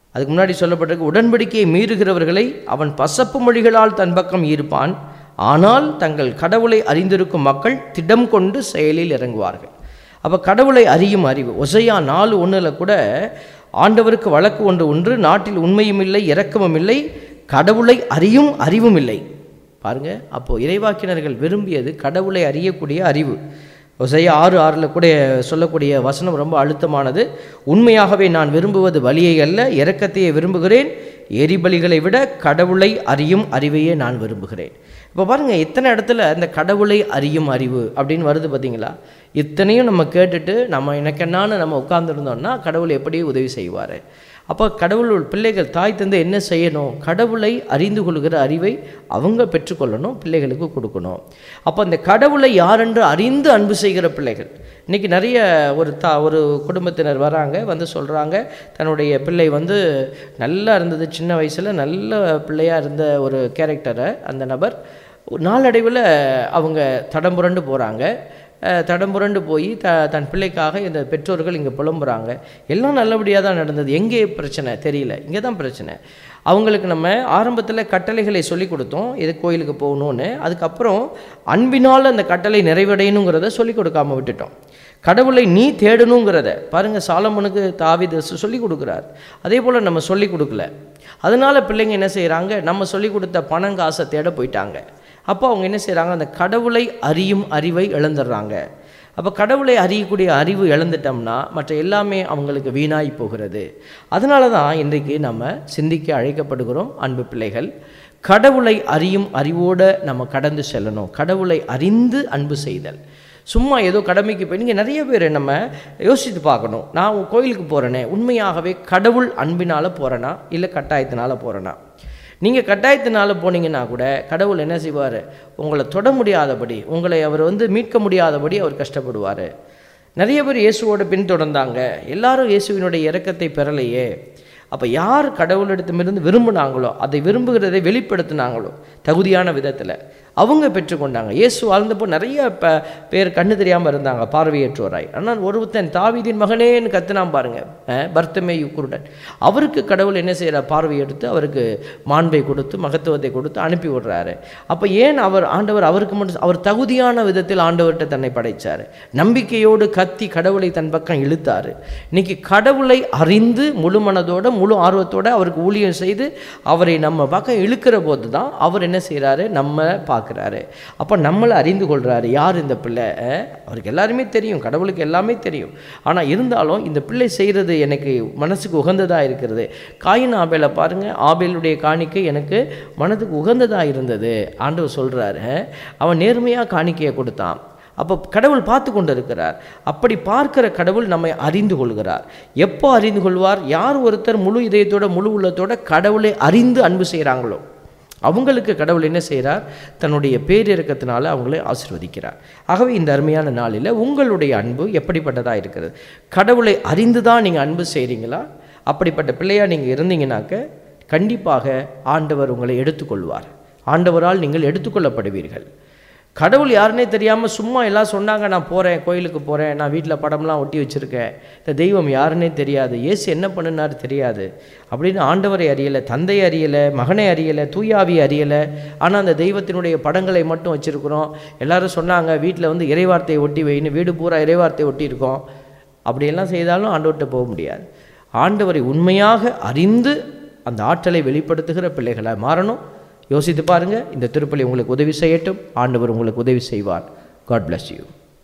அதுக்கு முன்னாடி சொல்லப்பட்டிருக்கு உடன்படிக்கையை மீறுகிறவர்களை அவன் பசப்பு மொழிகளால் தன் பக்கம் ஈர்ப்பான் ஆனால் தங்கள் கடவுளை அறிந்திருக்கும் மக்கள் திடம் கொண்டு செயலில் இறங்குவார்கள் அப்போ கடவுளை அறியும் அறிவு ஒசையா நாலு ஒன்றில் கூட ஆண்டவருக்கு வழக்கு ஒன்று ஒன்று நாட்டில் உண்மையும் இல்லை இரக்கமும் இல்லை கடவுளை அறியும் அறிவும் இல்லை பாருங்க அப்போ இறைவாக்கினர்கள் விரும்பியது கடவுளை அறியக்கூடிய அறிவு ஒசையா ஆறு ஆறில் கூட சொல்லக்கூடிய வசனம் ரொம்ப அழுத்தமானது உண்மையாகவே நான் விரும்புவது வலியை அல்ல இரக்கத்தையே விரும்புகிறேன் எரிபலிகளை விட கடவுளை அறியும் அறிவையே நான் விரும்புகிறேன் இப்போ பாருங்க இத்தனை இடத்துல இந்த கடவுளை அறியும் அறிவு அப்படின்னு வருது பார்த்தீங்களா இத்தனையும் நம்ம கேட்டுட்டு நம்ம எனக்கு என்னான்னு நம்ம உட்கார்ந்துருந்தோம்னா கடவுள் எப்படி உதவி செய்வார் அப்போ கடவுள் பிள்ளைகள் தாய் தந்தை என்ன செய்யணும் கடவுளை அறிந்து கொள்கிற அறிவை அவங்க பெற்றுக்கொள்ளணும் பிள்ளைகளுக்கு கொடுக்கணும் அப்போ அந்த கடவுளை யாரென்று அறிந்து அன்பு செய்கிற பிள்ளைகள் இன்றைக்கி நிறைய ஒரு தா ஒரு குடும்பத்தினர் வராங்க வந்து சொல்கிறாங்க தன்னுடைய பிள்ளை வந்து நல்லா இருந்தது சின்ன வயசில் நல்ல பிள்ளையாக இருந்த ஒரு கேரக்டரை அந்த நபர் நாளடைவில் அவங்க தடம்புரண்டு போகிறாங்க அஹ், தடம்புரண்டு போய் த தன் பிள்ளைக்காக இந்த பெற்றோர்கள் இங்கே புலம்புறாங்க எல்லாம் நல்லபடியாக தான் நடந்தது எங்கே பிரச்சனை தெரியல இங்கே தான் பிரச்சனை அவங்களுக்கு நம்ம ஆரம்பத்தில் கட்டளைகளை சொல்லி கொடுத்தோம் இது கோயிலுக்கு போகணும்னு அதுக்கப்புறம் அன்பினால் அந்த கட்டளை நிறைவடையணுங்கிறத சொல்லி கொடுக்காம விட்டுட்டோம் கடவுளை நீ தேடணுங்கிறத பாருங்கள் சாலமனுக்கு தாவித சொல்லி கொடுக்குறார் அதே போல் நம்ம சொல்லி கொடுக்கல அதனால பிள்ளைங்க என்ன செய்கிறாங்க நம்ம சொல்லி கொடுத்த பணம் காசை தேட போயிட்டாங்க அப்போ அவங்க என்ன செய்கிறாங்க அந்த கடவுளை அறியும் அறிவை இழந்துடுறாங்க அப்போ கடவுளை அறியக்கூடிய அறிவு இழந்துட்டோம்னா மற்ற எல்லாமே அவங்களுக்கு வீணாய் போகிறது அதனால தான் இன்றைக்கு நம்ம சிந்திக்க அழைக்கப்படுகிறோம் அன்பு பிள்ளைகள் கடவுளை அறியும் அறிவோடு நம்ம கடந்து செல்லணும் கடவுளை அறிந்து அன்பு செய்தல் சும்மா ஏதோ கடமைக்கு போய் நீங்கள் நிறைய பேர் நம்ம யோசித்து பார்க்கணும் நான் உன் கோயிலுக்கு போகிறேனே உண்மையாகவே கடவுள் அன்பினால் போகிறேனா இல்லை கட்டாயத்தினால போகிறேனா நீங்கள் கட்டாயத்தினால போனீங்கன்னா கூட கடவுள் என்ன செய்வார் உங்களை தொட முடியாதபடி உங்களை அவர் வந்து மீட்க முடியாதபடி அவர் கஷ்டப்படுவார் நிறைய பேர் இயேசுவோட பின்தொடர்ந்தாங்க எல்லாரும் இயேசுவினுடைய இரக்கத்தை பெறலையே அப்போ யார் கடவுளிடத்திலிருந்து விரும்பினாங்களோ அதை விரும்புகிறதை வெளிப்படுத்தினாங்களோ தகுதியான விதத்தில் அவங்க பெற்றுக்கொண்டாங்க இயேசு வாழ்ந்தப்போ நிறைய ப பேர் கண்ணு தெரியாமல் இருந்தாங்க பார்வையற்றோராய் ஆனால் ஒருத்தன் தாவீதின் மகனேன்னு கத்துனான் பாருங்க அஹ், பர்த்தமேயு குருடன் அவருக்கு கடவுள் என்ன செய்கிறார் பார்வை எடுத்து அவருக்கு மாண்பை கொடுத்து மகத்துவத்தை கொடுத்து அனுப்பி விடுறாரு அப்போ ஏன் அவர் ஆண்டவர் அவருக்கு மட்டும் அவர் தகுதியான விதத்தில் ஆண்டவர்கிட்ட தன்னை படைச்சார் நம்பிக்கையோடு கத்தி கடவுளை தன் பக்கம் இழுத்தாரு இன்னைக்கு கடவுளை அறிந்து முழு மனதோட முழு ஆர்வத்தோட அவருக்கு ஊழியம் செய்து அவரை நம்ம பக்கம் இழுக்கிற போது தான் அவர் என்ன செய்கிறாரு நம்ம பார்க்குறாரு அப்போ நம்மளை அறிந்து கொள்கிறாரு யார் இந்த பிள்ளை அஹ், அவருக்கு எல்லாருமே தெரியும் கடவுளுக்கு எல்லாமே தெரியும் ஆனால் இருந்தாலும் இந்த பிள்ளை செய்கிறது எனக்கு மனசுக்கு உகந்ததாக இருக்கிறது காயின் ஆபேலை பாருங்கள் ஆபேலுடைய காணிக்கை எனக்கு மனதுக்கு உகந்ததாக இருந்தது ஆண்டவர் சொல்கிறாரு அவன் நேர்மையாக காணிக்கையை கொடுத்தான் அப்போ கடவுள் பார்த்து கொண்டு இருக்கிறார் அப்படி பார்க்கிற கடவுள் நம்மை அறிந்து கொள்கிறார் எப்போ அறிந்து கொள்வார் யார் ஒருத்தர் முழு இதயத்தோட முழு உள்ளத்தோட கடவுளை அறிந்து அன்பு செய்கிறாங்களோ அவங்களுக்கு கடவுள் என்ன செய்கிறார் தன்னுடைய பேரிறக்கத்தினால அவங்களை ஆசீர்வதிக்கிறார் ஆகவே இந்த அருமையான நாளில் உங்களுடைய அன்பு எப்படிப்பட்டதாக இருக்கிறது கடவுளை அறிந்து தான் நீங்கள் அன்பு செய்கிறீங்களா அப்படிப்பட்ட பிள்ளையாக நீங்கள் இருந்தீங்கன்னாக்க கண்டிப்பாக ஆண்டவர் உங்களை எடுத்துக்கொள்வார் ஆண்டவரால் நீங்கள் எடுத்துக்கொள்ளப்படுவீர்கள் கடவுள் யாருன்னே தெரியாமல் சும்மா எல்லாம் சொன்னாங்க நான் போகிறேன் கோயிலுக்கு போகிறேன் நான் வீட்டில் படம்லாம் ஒட்டி வச்சுருக்கேன் இந்த தெய்வம் யாருன்னே தெரியாது இயேசு என்ன பண்ணினார் தெரியாது அப்படின்னு ஆண்டவரை அறியலை தந்தை அறியலை மகனை அறியலை தூயாவி அறியலை ஆனால் அந்த தெய்வத்தினுடைய படங்களை மட்டும் வச்சுருக்குறோம் எல்லாரும் சொன்னாங்க வீட்டில் வந்து இறைவார்த்தையை ஒட்டி வைன்னு வீடு பூரா இறைவார்த்தையை ஒட்டியிருக்கோம் அப்படியெல்லாம் செய்தாலும் ஆண்டவர்கிட்ட போக முடியாது ஆண்டவரை உண்மையாக அறிந்து அந்த ஆற்றலை வெளிப்படுத்துகிற பிள்ளைகளாக மாறணும் யோசித்து பாருங்க இந்த திருப்பலி உங்களுக்கு உதவி செய்யட்டும் ஆண்டவர் உங்களுக்கு உதவி செய்வார் காட் bless யூ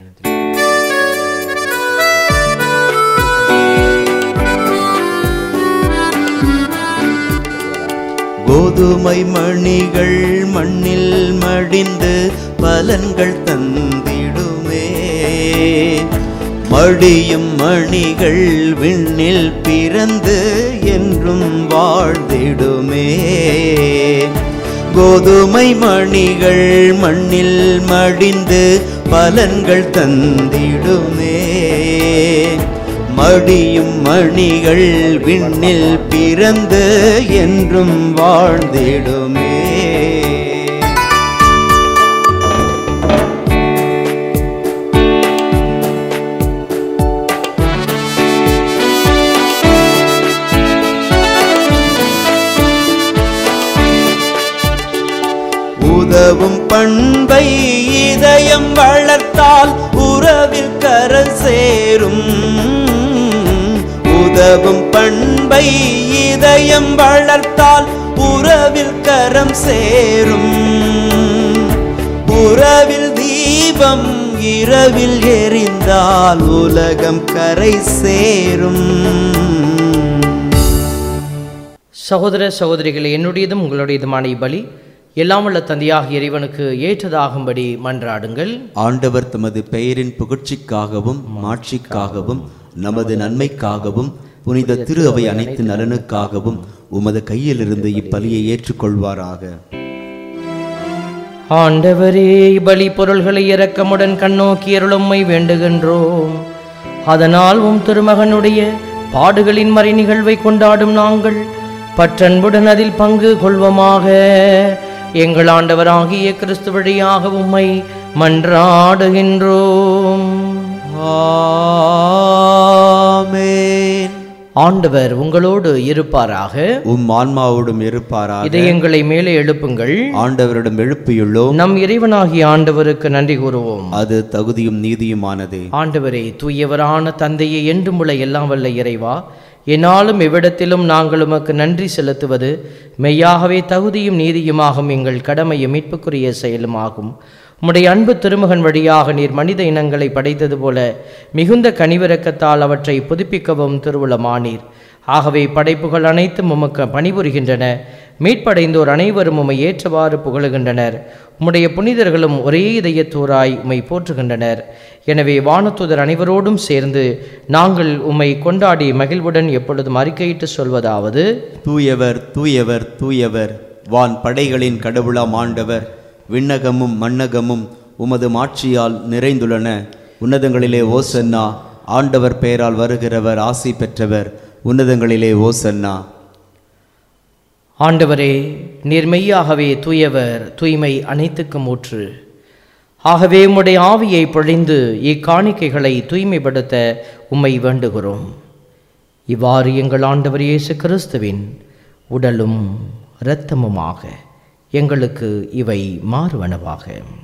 கோதுமை மணிகள் மண்ணில் மடிந்து பலன்கள் தந்திடுமே மடியும் மணிகள் விண்ணில் பிறந்து என்றும் வாழ்ந்திடுமே கோதுமை மணிகள் மண்ணில் மடிந்து பலன்கள் தந்திடுமே மடியும் மணிகள் விண்ணில் பிறந்து என்றும் வாழ்ந்திடுமே உதவும் பண்பை இதயம் வளர்த்தால் உறவில் கரை சேரும் உதவும் பண்பை இதயம் வளர்த்தால் உறவில் கரம் சேரும் உறவில் தீபம் இரவில் எரிந்தால் உலகம் கரை சேரும் சகோதர சகோதரிகளே என்னுடையதும் உங்களுடையதுமான இப்பலி எல்லாம் உள்ள தந்தையாக இறைவனுக்கு ஏற்றதாகும்படி மன்றாடுங்கள் ஆண்டவர் தமது பெயரின் புகழ்ச்சிக்காகவும் மாட்சிக்காகவும் நமது நன்மைக்காகவும் புனித திரு அவை அனைத்து நலனுக்காகவும் உமது கையிலிருந்து இப்பலியை ஏற்றுக்கொள்வாராக ஆண்டவரே பலி பொருள்களை இரக்கமுடன் கண்ணோக்கி அருளும்மை வேண்டுகின்றோம் அதனால் உம் திருமகனுடைய பாடுகளின் மறை நிகழ்வை கொண்டாடும் நாங்கள் பற்றன்புடன் அதில் பங்கு கொள்வோமாக எங்கள் ஆண்டவராகிய கிறிஸ்து வழியாக உம்மை மன்றாடுகின்றோம் ஆமென் ஆண்டவர் உங்களோடு இருப்பாராக உம் ஆன்மாவோடும் இருப்பாராக இதயங்களை மேலே எழுப்புங்கள் ஆண்டவரிடம் எழுப்பியுள்ளோம் நம் இறைவனாகிய ஆண்டவருக்கு நன்றி கூறுவோம் அது தகுதியும் நீதியுமானது ஆண்டவரே தூயவரான தந்தையை என்றும் உள்ள எல்லாம் வல்ல இறைவா என்னாலும் எவ்விடத்திலும் நாங்கள் உமக்கு நன்றி செலுத்துவது மெய்யாகவே தகுதியும் நீதியுமாகும் எங்கள் கடமையும் மீட்புக்குரிய செயலுமாகும் உம்முடைய அன்பு திருமகன் வழியாக நீர் மனித இனங்களை படைத்தது போல மிகுந்த கனிவிரக்கத்தால் அவற்றை புதுப்பிக்கவும் திருவுளமானீர் ஆகவே படைப்புகள் அனைத்தும் உமக்கு பணிபுரிகின்றன மீட்படைந்தோர் அனைவரும் உம்மை ஏற்றவாறு புகழுகின்றனர் உம்முடைய புனிதர்களும் ஒரே இதயத்தோராய் உம்மை போற்றுகின்றனர் எனவே வானதூதர் அனைவரோடும் சேர்ந்து நாங்கள் உம்மை கொண்டாடி மகிழ்வுடன் எப்பொழுதும் அறிக்கையிட்டு சொல்வதாவது தூயவர் தூயவர் தூயவர் வான் படைகளின் கடவுளாம் ஆண்டவர் விண்ணகமும் மண்ணகமும் உமது மாட்சியால் நிறைந்துள்ளன உன்னதங்களிலே ஓசன்னா ஆண்டவர் பெயரால் வருகிறவர் ஆசி பெற்றவர் உன்னதங்களிலே ஓசன்னா ஆண்டவரே நீர் மெய்யாகவே தூயவர் தூய்மை அனைத்துக்கும் ஊற்று ஆகவே உம்முடைய ஆவியை பொழிந்து இக்காணிக்கைகளை தூய்மைப்படுத்த உம்மை வேண்டுகிறோம் இவ்வாறு எங்கள் ஆண்டவர் இயேசு கிறிஸ்துவின் உடலும் இரத்தமுமாக எங்களுக்கு இவை மாறுவனவாக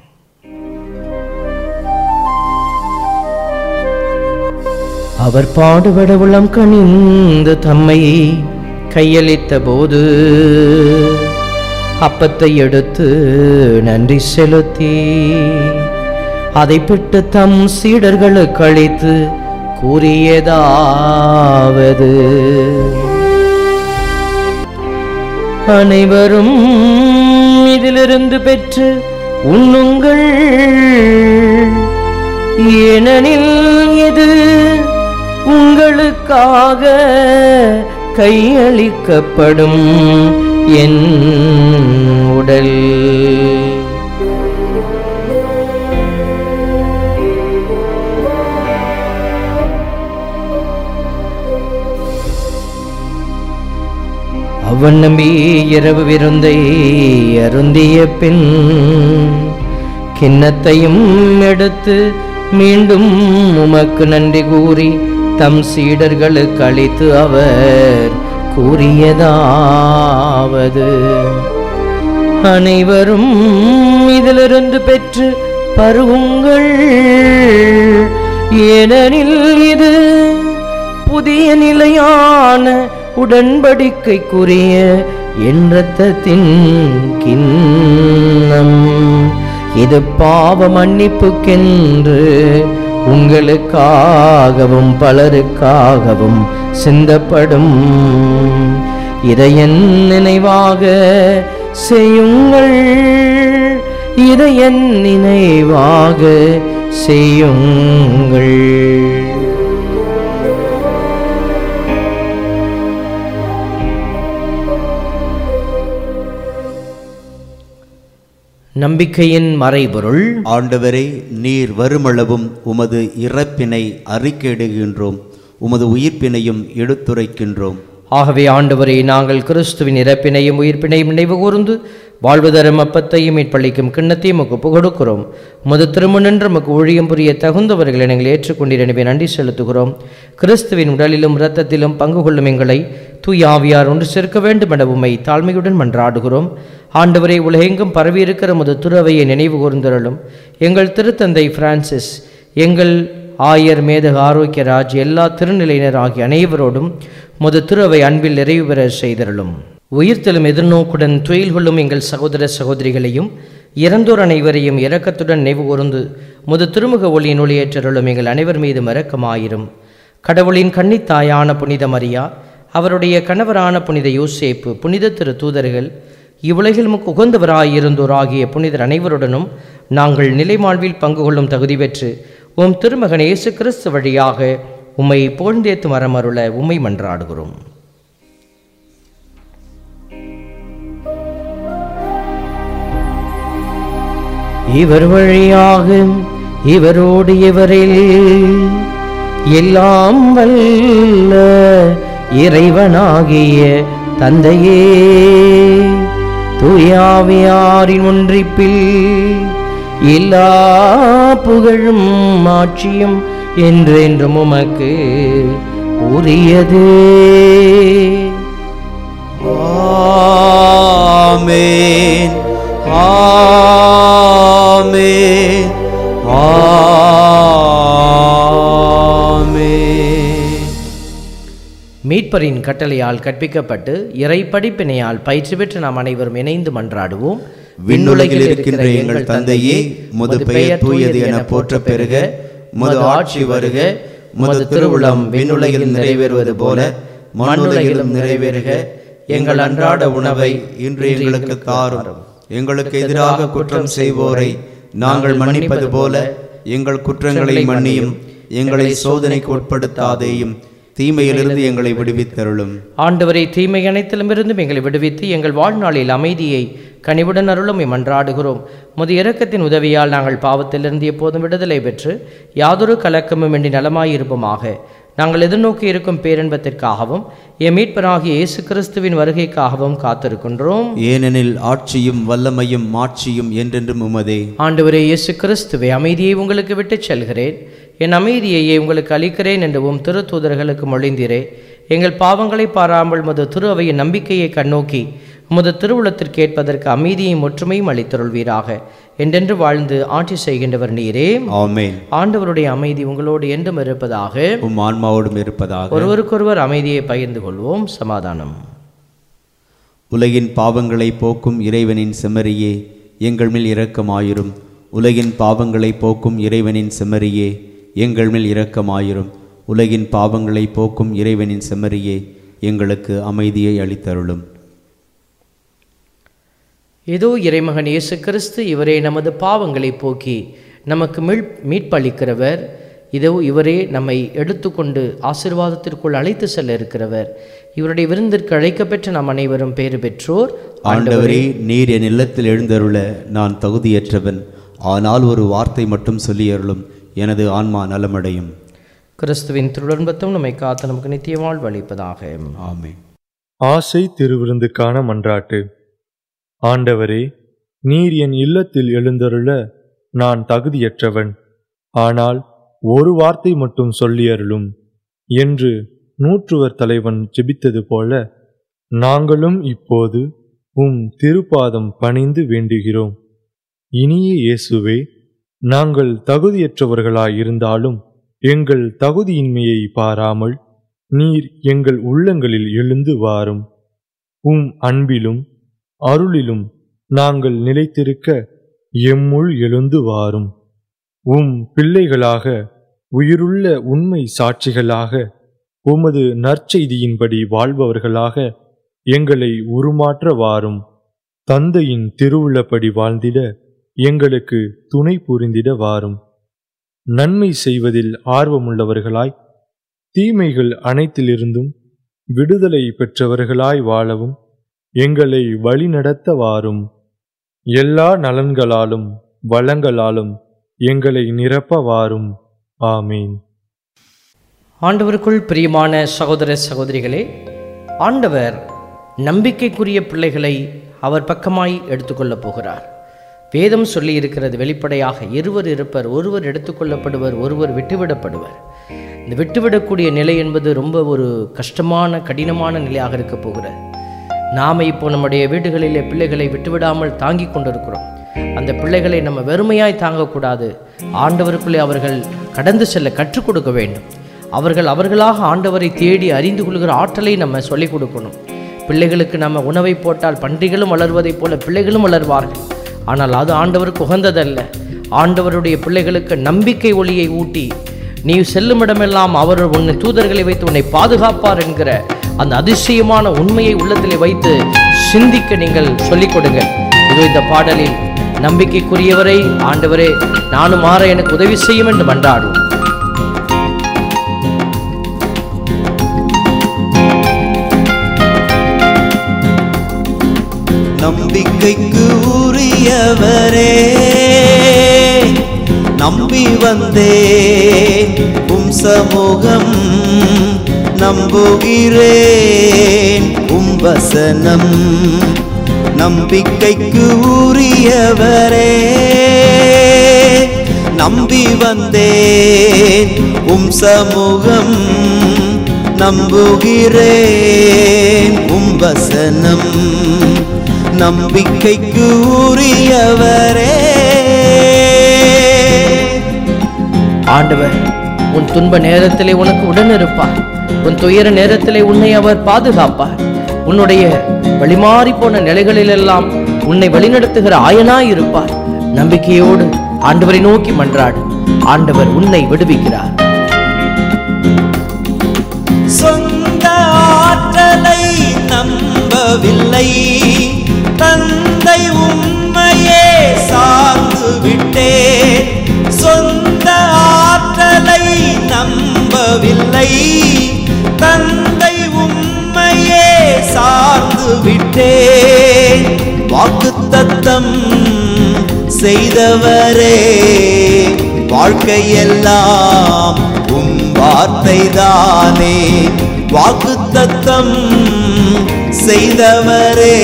அவர் பாடுபட உளம் கனிந்து தம்மை கையளித்த போது அப்பத்தை எடுத்து நன்றி செலுத்தி அதை பிட்டு தம் சீடர்களுக்கு அளித்து கூறியதாவது அனைவரும் இதிலிருந்து பெற்று உண்ணுங்கள் ஏனெனில் இது உங்களுக்காக கையளிக்கப்படும் என் உடல் அவ்வண்ணமே இரவு விருந்தை அருந்திய பின் கிண்ணத்தையும் எடுத்து மீண்டும் உமக்கு நன்றி கூறி தம் சீடர்களுக்கு அளித்து அவர் கூறியதாவது அனைவரும் இதிலிருந்து பெற்று பருகுங்கள் ஏனெனில் இது புதிய நிலையான உடன்படிக்கைக்குரிய என் இரத்தத்தின் கிண்ணம் இது பாவ மன்னிப்புக்கென்று உங்களுக்காகவும் பலருக்காகவும் சிந்தப்படும் இதை என் நினைவாக செய்யுங்கள் இதை என் நினைவாக செய்யுங்கள் நம்பிக்கையின் மறைபொருள் ஆண்டவரே நீர் வருமளவும் உமது இறப்பினை அறிக்கையிடுகின்றோம் உமது உயிர்ப்பினையும் எடுத்துரைக்கின்றோம் ஆகவே ஆண்டவரே நாங்கள் கிறிஸ்துவின் இறப்பினையும் உயிர்ப்பினையும் நினைவு கூர்ந்து வாழ்வுதரும் அப்பத்தையும் மீட்பளிக்கும் கிண்ணத்தையும் உமக்கு புகொடுக்கிறோம் உமது திருமணன்று உமக்கு ஊழியம் புரிய தகுந்தவர்களை நீங்கள் ஏற்றுக்கொண்டீர் எனவே நன்றி செலுத்துகிறோம் கிறிஸ்துவின் உடலிலும் இரத்தத்திலும் பங்கு கொள்ளும் எங்களை தூய ஆவியார் ஒன்று சேர்க்க வேண்டும் என உம்மை தாழ்மையுடன் மன்றாடுகிறோம் ஆண்டவரை உலகெங்கும் பரவியிருக்கிற முது துறவையை நினைவு கூர்ந்தருளும் எங்கள் திருத்தந்தை பிரான்சிஸ் எங்கள் ஆயர் மேதக ஆரோக்கியராஜ் எல்லா திருநிலையினர் ஆகிய அனைவரோடும் முது துறவை அன்பில் நிறைவு பெற செய்தருளும் உயிர்த்தெழும் எதிர்நோக்குடன் துயில் கொள்ளும் எங்கள் சகோதர சகோதரிகளையும் இறந்தோர் அனைவரையும் இரக்கத்துடன் நினைவு கூர்ந்து முது திருமுக ஒளியின் ஒளியேற்றருளும் எங்கள் அனைவர் மீதும் இரக்கமாயிரும் கடவுளின் கன்னித்தாயான புனித மரியா அவருடைய கணவரான புனித யோசேப்பு புனித திரு தூதர்கள் இவ்வுலகில் முக்கு உகந்தவராயிருந்தோர் ஆகிய புனிதர் அனைவருடனும் நாங்கள் நிலைமாழ்வில் பங்கு கொள்ளும் தகுதி பெற்று உம் திருமகன் இயேசு கிறிஸ்து வழியாக உம்மை புகழ்ந்தேத்து மரமருள உம்மை மன்றாடுகிறோம் இவர் வழியாக இவரோடு இவரில் எல்லாம் வல்ல இறைவனாகிய தந்தையே தூயாவியாரின் ஒன்றிப்பில் எல்லா புகழும் ஆட்சியும் என்றென்றும் உமக்கு உரியது ஆமென் ஆமென் ஆமென் மீட்பரின் கட்டளையால் கற்பிக்கப்பட்டு இறை படிப்பினையால் பயிற்சி பெற்று நாம் அனைவரும் இணைந்து மன்றாடுவோம் விண்ணுலகில் இருக்கின்ற எங்கள் தந்தையே முது பெயர் தூயது என போற்ற பெறுக முது ஆட்சி வருக முது திருவுளம் விண்ணுலகில் நிறைவேறுவது போல மண்ணுலகிலும் நிறைவேறுக எங்கள் அன்றாட உணவை இன்று எங்களுக்கு தாரும் எங்களுக்கு எதிராக குற்றம் செய்வோரை நாங்கள் மன்னிப்பது போல எங்கள் குற்றங்களை மன்னியும் எங்களை சோதனைக்கு உட்படுத்தாதேயும் தீமையிலிருந்து எங்களை விடுவித்தருளும் ஆண்டவரை தீமை அனைத்திலுமிருந்தும் எங்களை விடுவித்து எங்கள் வாழ்நாளில் அமைதியை கனிவுடன் அருளும் மன்றாடுகிறோம் முது இரக்கத்தின் உதவியால் நாங்கள் பாவத்திலிருந்து எப்போதும் விடுதலை பெற்று யாதொரு கலக்கமும் இன்றி நலமாயிருப்போமாக நாங்கள் எதிர்நோக்கி இருக்கும் பேரன்பத்திற்காகவும் என் மீட்பராகிய இயேசு கிறிஸ்துவின் வருகைக்காகவும் காத்திருக்கின்றோம் ஏனெனில் ஆட்சியும் வல்லமையும் மாட்சியும் என்றென்றும் உமதே ஆண்டவரே இயேசு கிறிஸ்துவை அமைதியை உங்களுக்கு விட்டுச் செல்கிறேன் என் அமைதியையே உங்களுக்கு அளிக்கிறேன் என்று உம் திரு தூதர்களுக்கு மொழிந்தீரே எங்கள் பாவங்களை பாராமல் மது திரு அவையின் நம்பிக்கையை கண்ணோக்கி உமது திருவுளத்திற்கு ஏற்பதற்கு அமைதியையும் ஒற்றுமையும் அளித்தருள்வீராக என்றென்று வாழ்ந்து ஆட்சி செய்கின்றவர் நீரே ஆமென் ஆண்டவருடைய அமைதி உங்களோடு என்றும் இருப்பதாக உம் ஆன்மாவோடும் இருப்பதாக ஒருவருக்கொருவர் அமைதியை பகிர்ந்து கொள்வோம் சமாதானம் உலகின் பாவங்களை போக்கும் இறைவனின் செம்மறியே எங்கள் மேல் இரக்கமாயிரும் உலகின் பாவங்களை போக்கும் இறைவனின் செம்மறியே எங்கள் மேல் இரக்கமாயிரும் உலகின் பாவங்களை போக்கும் இறைவனின் செம்மறியே எங்களுக்கு அமைதியை அளித்தருளும் இதோ இறைமகன் இயேசு கிறிஸ்து இவரே நமது பாவங்களை போக்கி நமக்கு மீள் மீட்பளிக்கிறவர் இதோ இவரே நம்மை எடுத்துக்கொண்டு ஆசீர்வாதத்திற்குள் அழைத்து செல்ல இருக்கிறவர் இவருடைய விருந்திற்கு அழைக்கப்பெற்ற நாம் அனைவரும் பேறு பெற்றோர் ஆண்டவரே நீர் என் இல்லத்தில் எழுந்தருள நான் தகுதியற்றவன் ஆனால் ஒரு வார்த்தை மட்டும் சொல்லியருளும் எனது ஆன்மா நலமடையும் கிறிஸ்துவின் திருடன்பத்தும் நம்மை காத்து நமக்கு நித்திய வாழ்வு அளிப்பதாக ஆமென் ஆசை திருவிருந்துக்கான மன்றாட்டு ஆண்டவரே நீர் என் இல்லத்தில் எழுந்தருள நான் தகுதியற்றவன் ஆனால் ஒரு வார்த்தை மட்டும் சொல்லியருளும் என்று நூற்றுவர் தலைவன் ஜெபித்தது போல நாங்களும் இப்போது உம் திருப்பாதம் பணிந்து வேண்டுகிறோம் இனிய இயேசுவே நாங்கள் தகுதியற்றவர்களாயிருந்தாலும் எங்கள் தகுதியின்மையை பாராமல் நீர் எங்கள் உள்ளங்களில் எழுந்து வாரும் உம் அன்பிலும் அருளிலும் நாங்கள் நிலைத்திருக்க எம்முள் எழுந்து வாரும் உம் பிள்ளைகளாக உயிருள்ள உண்மை சாட்சிகளாக உமது நற்செய்தியின்படி வாழ்பவர்களாக எங்களை உருமாற்ற வாரும் தந்தையின் திருவுள்ளப்படி வாழ்ந்திட எங்களுக்கு துணை புரிந்திட வாரும் நன்மை செய்வதில் ஆர்வமுள்ளவர்களாய் தீமைகள் அனைத்திலிருந்தும் விடுதலை பெற்றவர்களாய் வாழவும் எங்களை வழிநடத்த வாரும் எல்லா நலன்களாலும் வளங்களாலும் எங்களை நிரப்ப வாரும் ஆமீன் ஆண்டவருக்குள் பிரியமான சகோதர சகோதரிகளே ஆண்டவர் நம்பிக்கைக்குரிய பிள்ளைகளை அவர் பக்கமாய் எடுத்துக்கொள்ளப் போகிறார் வேதம் சொல்லி இருக்கிறது வெளிப்படையாக இருவர் இருப்பர் ஒருவர் எடுத்துக்கொள்ளப்படுவர் ஒருவர் விட்டுவிடப்படுவர் இந்த விட்டுவிடக்கூடிய நிலை என்பது ரொம்ப ஒரு கஷ்டமான கடினமான நிலையாக இருக்க போகிறது நாம் இப்போ நம்முடைய வீடுகளிலே பிள்ளைகளை விட்டுவிடாமல் தாங்கி கொண்டிருக்கிறோம் அந்த பிள்ளைகளை நம்ம வெறுமையாய் தாங்கக்கூடாது ஆண்டவருக்குள்ளே அவர்கள் கடந்து செல்ல கற்றுக் கொடுக்க வேண்டும் அவர்கள் அவர்களாக ஆண்டவரை தேடி அறிந்து கொள்கிற ஆற்றலை நம்ம சொல்லிக் கொடுக்கணும் பிள்ளைகளுக்கு நம்ம உணவை போட்டால் பன்றிகளும் வளர்வதைப் போல பிள்ளைகளும் வளர்வார்கள் ஆனால் அது ஆண்டவருக்கு உகந்ததல்ல ஆண்டவருடைய பிள்ளைகளுக்கு நம்பிக்கை ஒளியை ஊட்டி நீ செல்லும் இடமெல்லாம் அவர் உன்னை தூதர்களை வைத்து உன்னை பாதுகாப்பார் என்கிற அந்த அதிசயமான உண்மையை உள்ளத்திலே வைத்து சிந்திக்க நீங்கள் சொல்லிக் கொடுங்க இதோ இந்த பாடலில் நம்பிக்கைக்குரியவரை ஆண்டவரே நானும் மாற எனக்கு உதவி செய்யும் என்று மன்றாடுவோம் நம்பிக்கைக்கு உரியவரே நம்பி வந்தே உம் சமூகம் நம்புகிறேன் உம் வசனம் நம்பிக்கைக்கு உரியவரே நம்பி வந்தேன் உம் சமூகம் நம்புகிறேன் உம் வசனம் நம்பிக்கைக்கு உரியவரே ஆண்டவர் உன் துன்ப நேரத்திலே உனக்கு உடன் இருப்பார் உன் துயர நேரத்திலே உன்னை அவர் பாதுகாப்பார் உன்னுடைய வழிமாறி போன நிலைகளிலெல்லாம் உன்னை வழிநடத்துகிற ஆயனாய் இருப்பார் நம்பிக்கையோடு ஆண்டவரை நோக்கி மன்றாடு ஆண்டவர் உன்னை விடுவிக்கிறார் சொந்த ஆற்றலை நம்பவில்லை தந்தை உண்மையே சார்ந்து விட்டேன் சொந்த ஆற்றலை நம்பவில்லை தந்தை உண்மையே சார்ந்து விட்டேன் வாக்குத்தத்தம் செய்தவரே வாழ்க்கையெல்லாம் உம் வார்த்தைதானே வாக்குத்தத்தம் செய்தவரே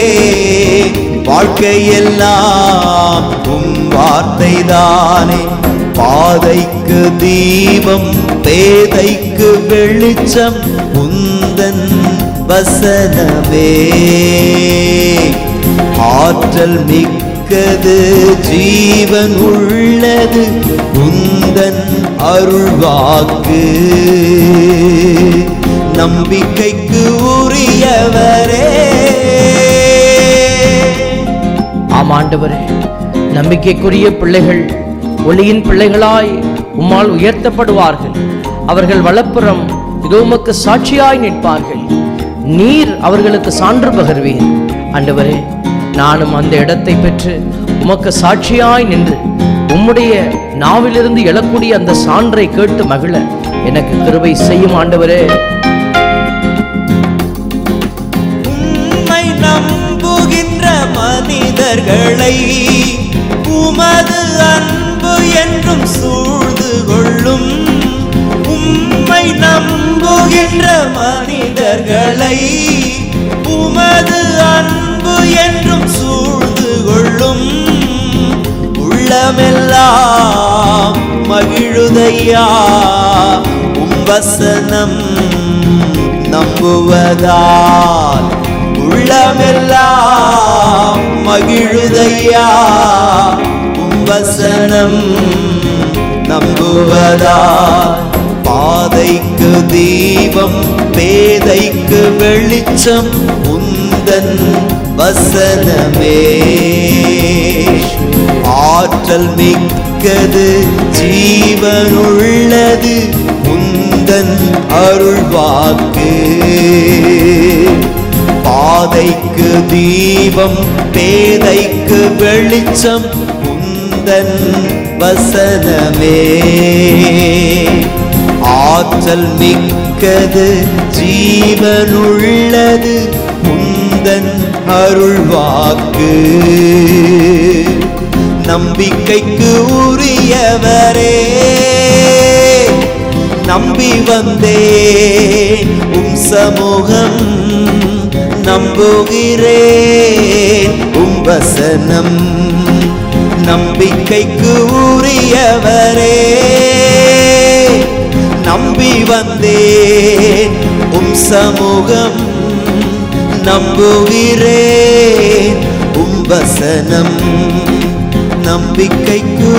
வாழ்க்கையெல்லாம் உம் வார்த்தைதானே பாதைக்கு தீபம் பேதைக்கு வெளிச்சம் உந்தன் வசனமே ஆற்றல் மிக்கது ஜீவன் உள்ளது உந்தன் அருள்வாக்கு நம்பிக்கைக்கு உரியவரே ஆம் ஆண்டவரே நம்பிக்கைக்குரிய பிள்ளைகள் ஒளியின் பிள்ளைகளாய் உம்மால் உயர்த்தப்படுவார்கள் அவர்கள் வலப்புறம் இதோ உமக்கு சாட்சியாய் நிற்பார்கள் நீர் அவர்களுக்கு சான்று பகர்வீர் ஆண்டவரே நானும் அந்த இடத்தை பெற்று உமக்கு சாட்சியாய் நின்று உம்முடைய நாவிலிருந்து எழக்கூடிய அந்த சான்றை கேட்டு மகிழ எனக்கு கிருபை செய்யும் ஆண்டவரே உம்மை நம்புகின்ற மனிதர்களை உமது அன்பு என்றும் சூழ்ந்து கொள்ளும் உம்மை நம்புகின்ற மனிதர்களை உமது அன்பு என்றும் சூழ்ந்து கொள்ளும் உள்ளமெல்லாம் மகிழுதையா உம் வசனம் நம்புவதால் உள்ளமெல்லாம் மகிழுதையா உம் வசனம் நம்புவதால் பாதைக்கு தீபம் பேதைக்கு வெளிச்சம் உந்தன் வசனமே ஆற்றல் மிக்கது ஜீவனுள்ளது உந்தன் அருள்வாக்கு பாதைக்கு தீபம் பேதைக்கு வெளிச்சம் உந்தன் வசனமே ஆற்றல் மிக்கது ஜீவனுள்ளது உந்தன் அருள்வாக்கு நம்பிக்கைக்கு உரியவரே நம்பி வந்தேன் உம் சமூகம் நம்புகிறேன் உம் வசனம் நம்பிக்கைக்கு உரியவரே நம்பி வந்தேன் உம் சமூகம் நம்புகிறேன் உம் வசனம் நம்பிக்கைக்கு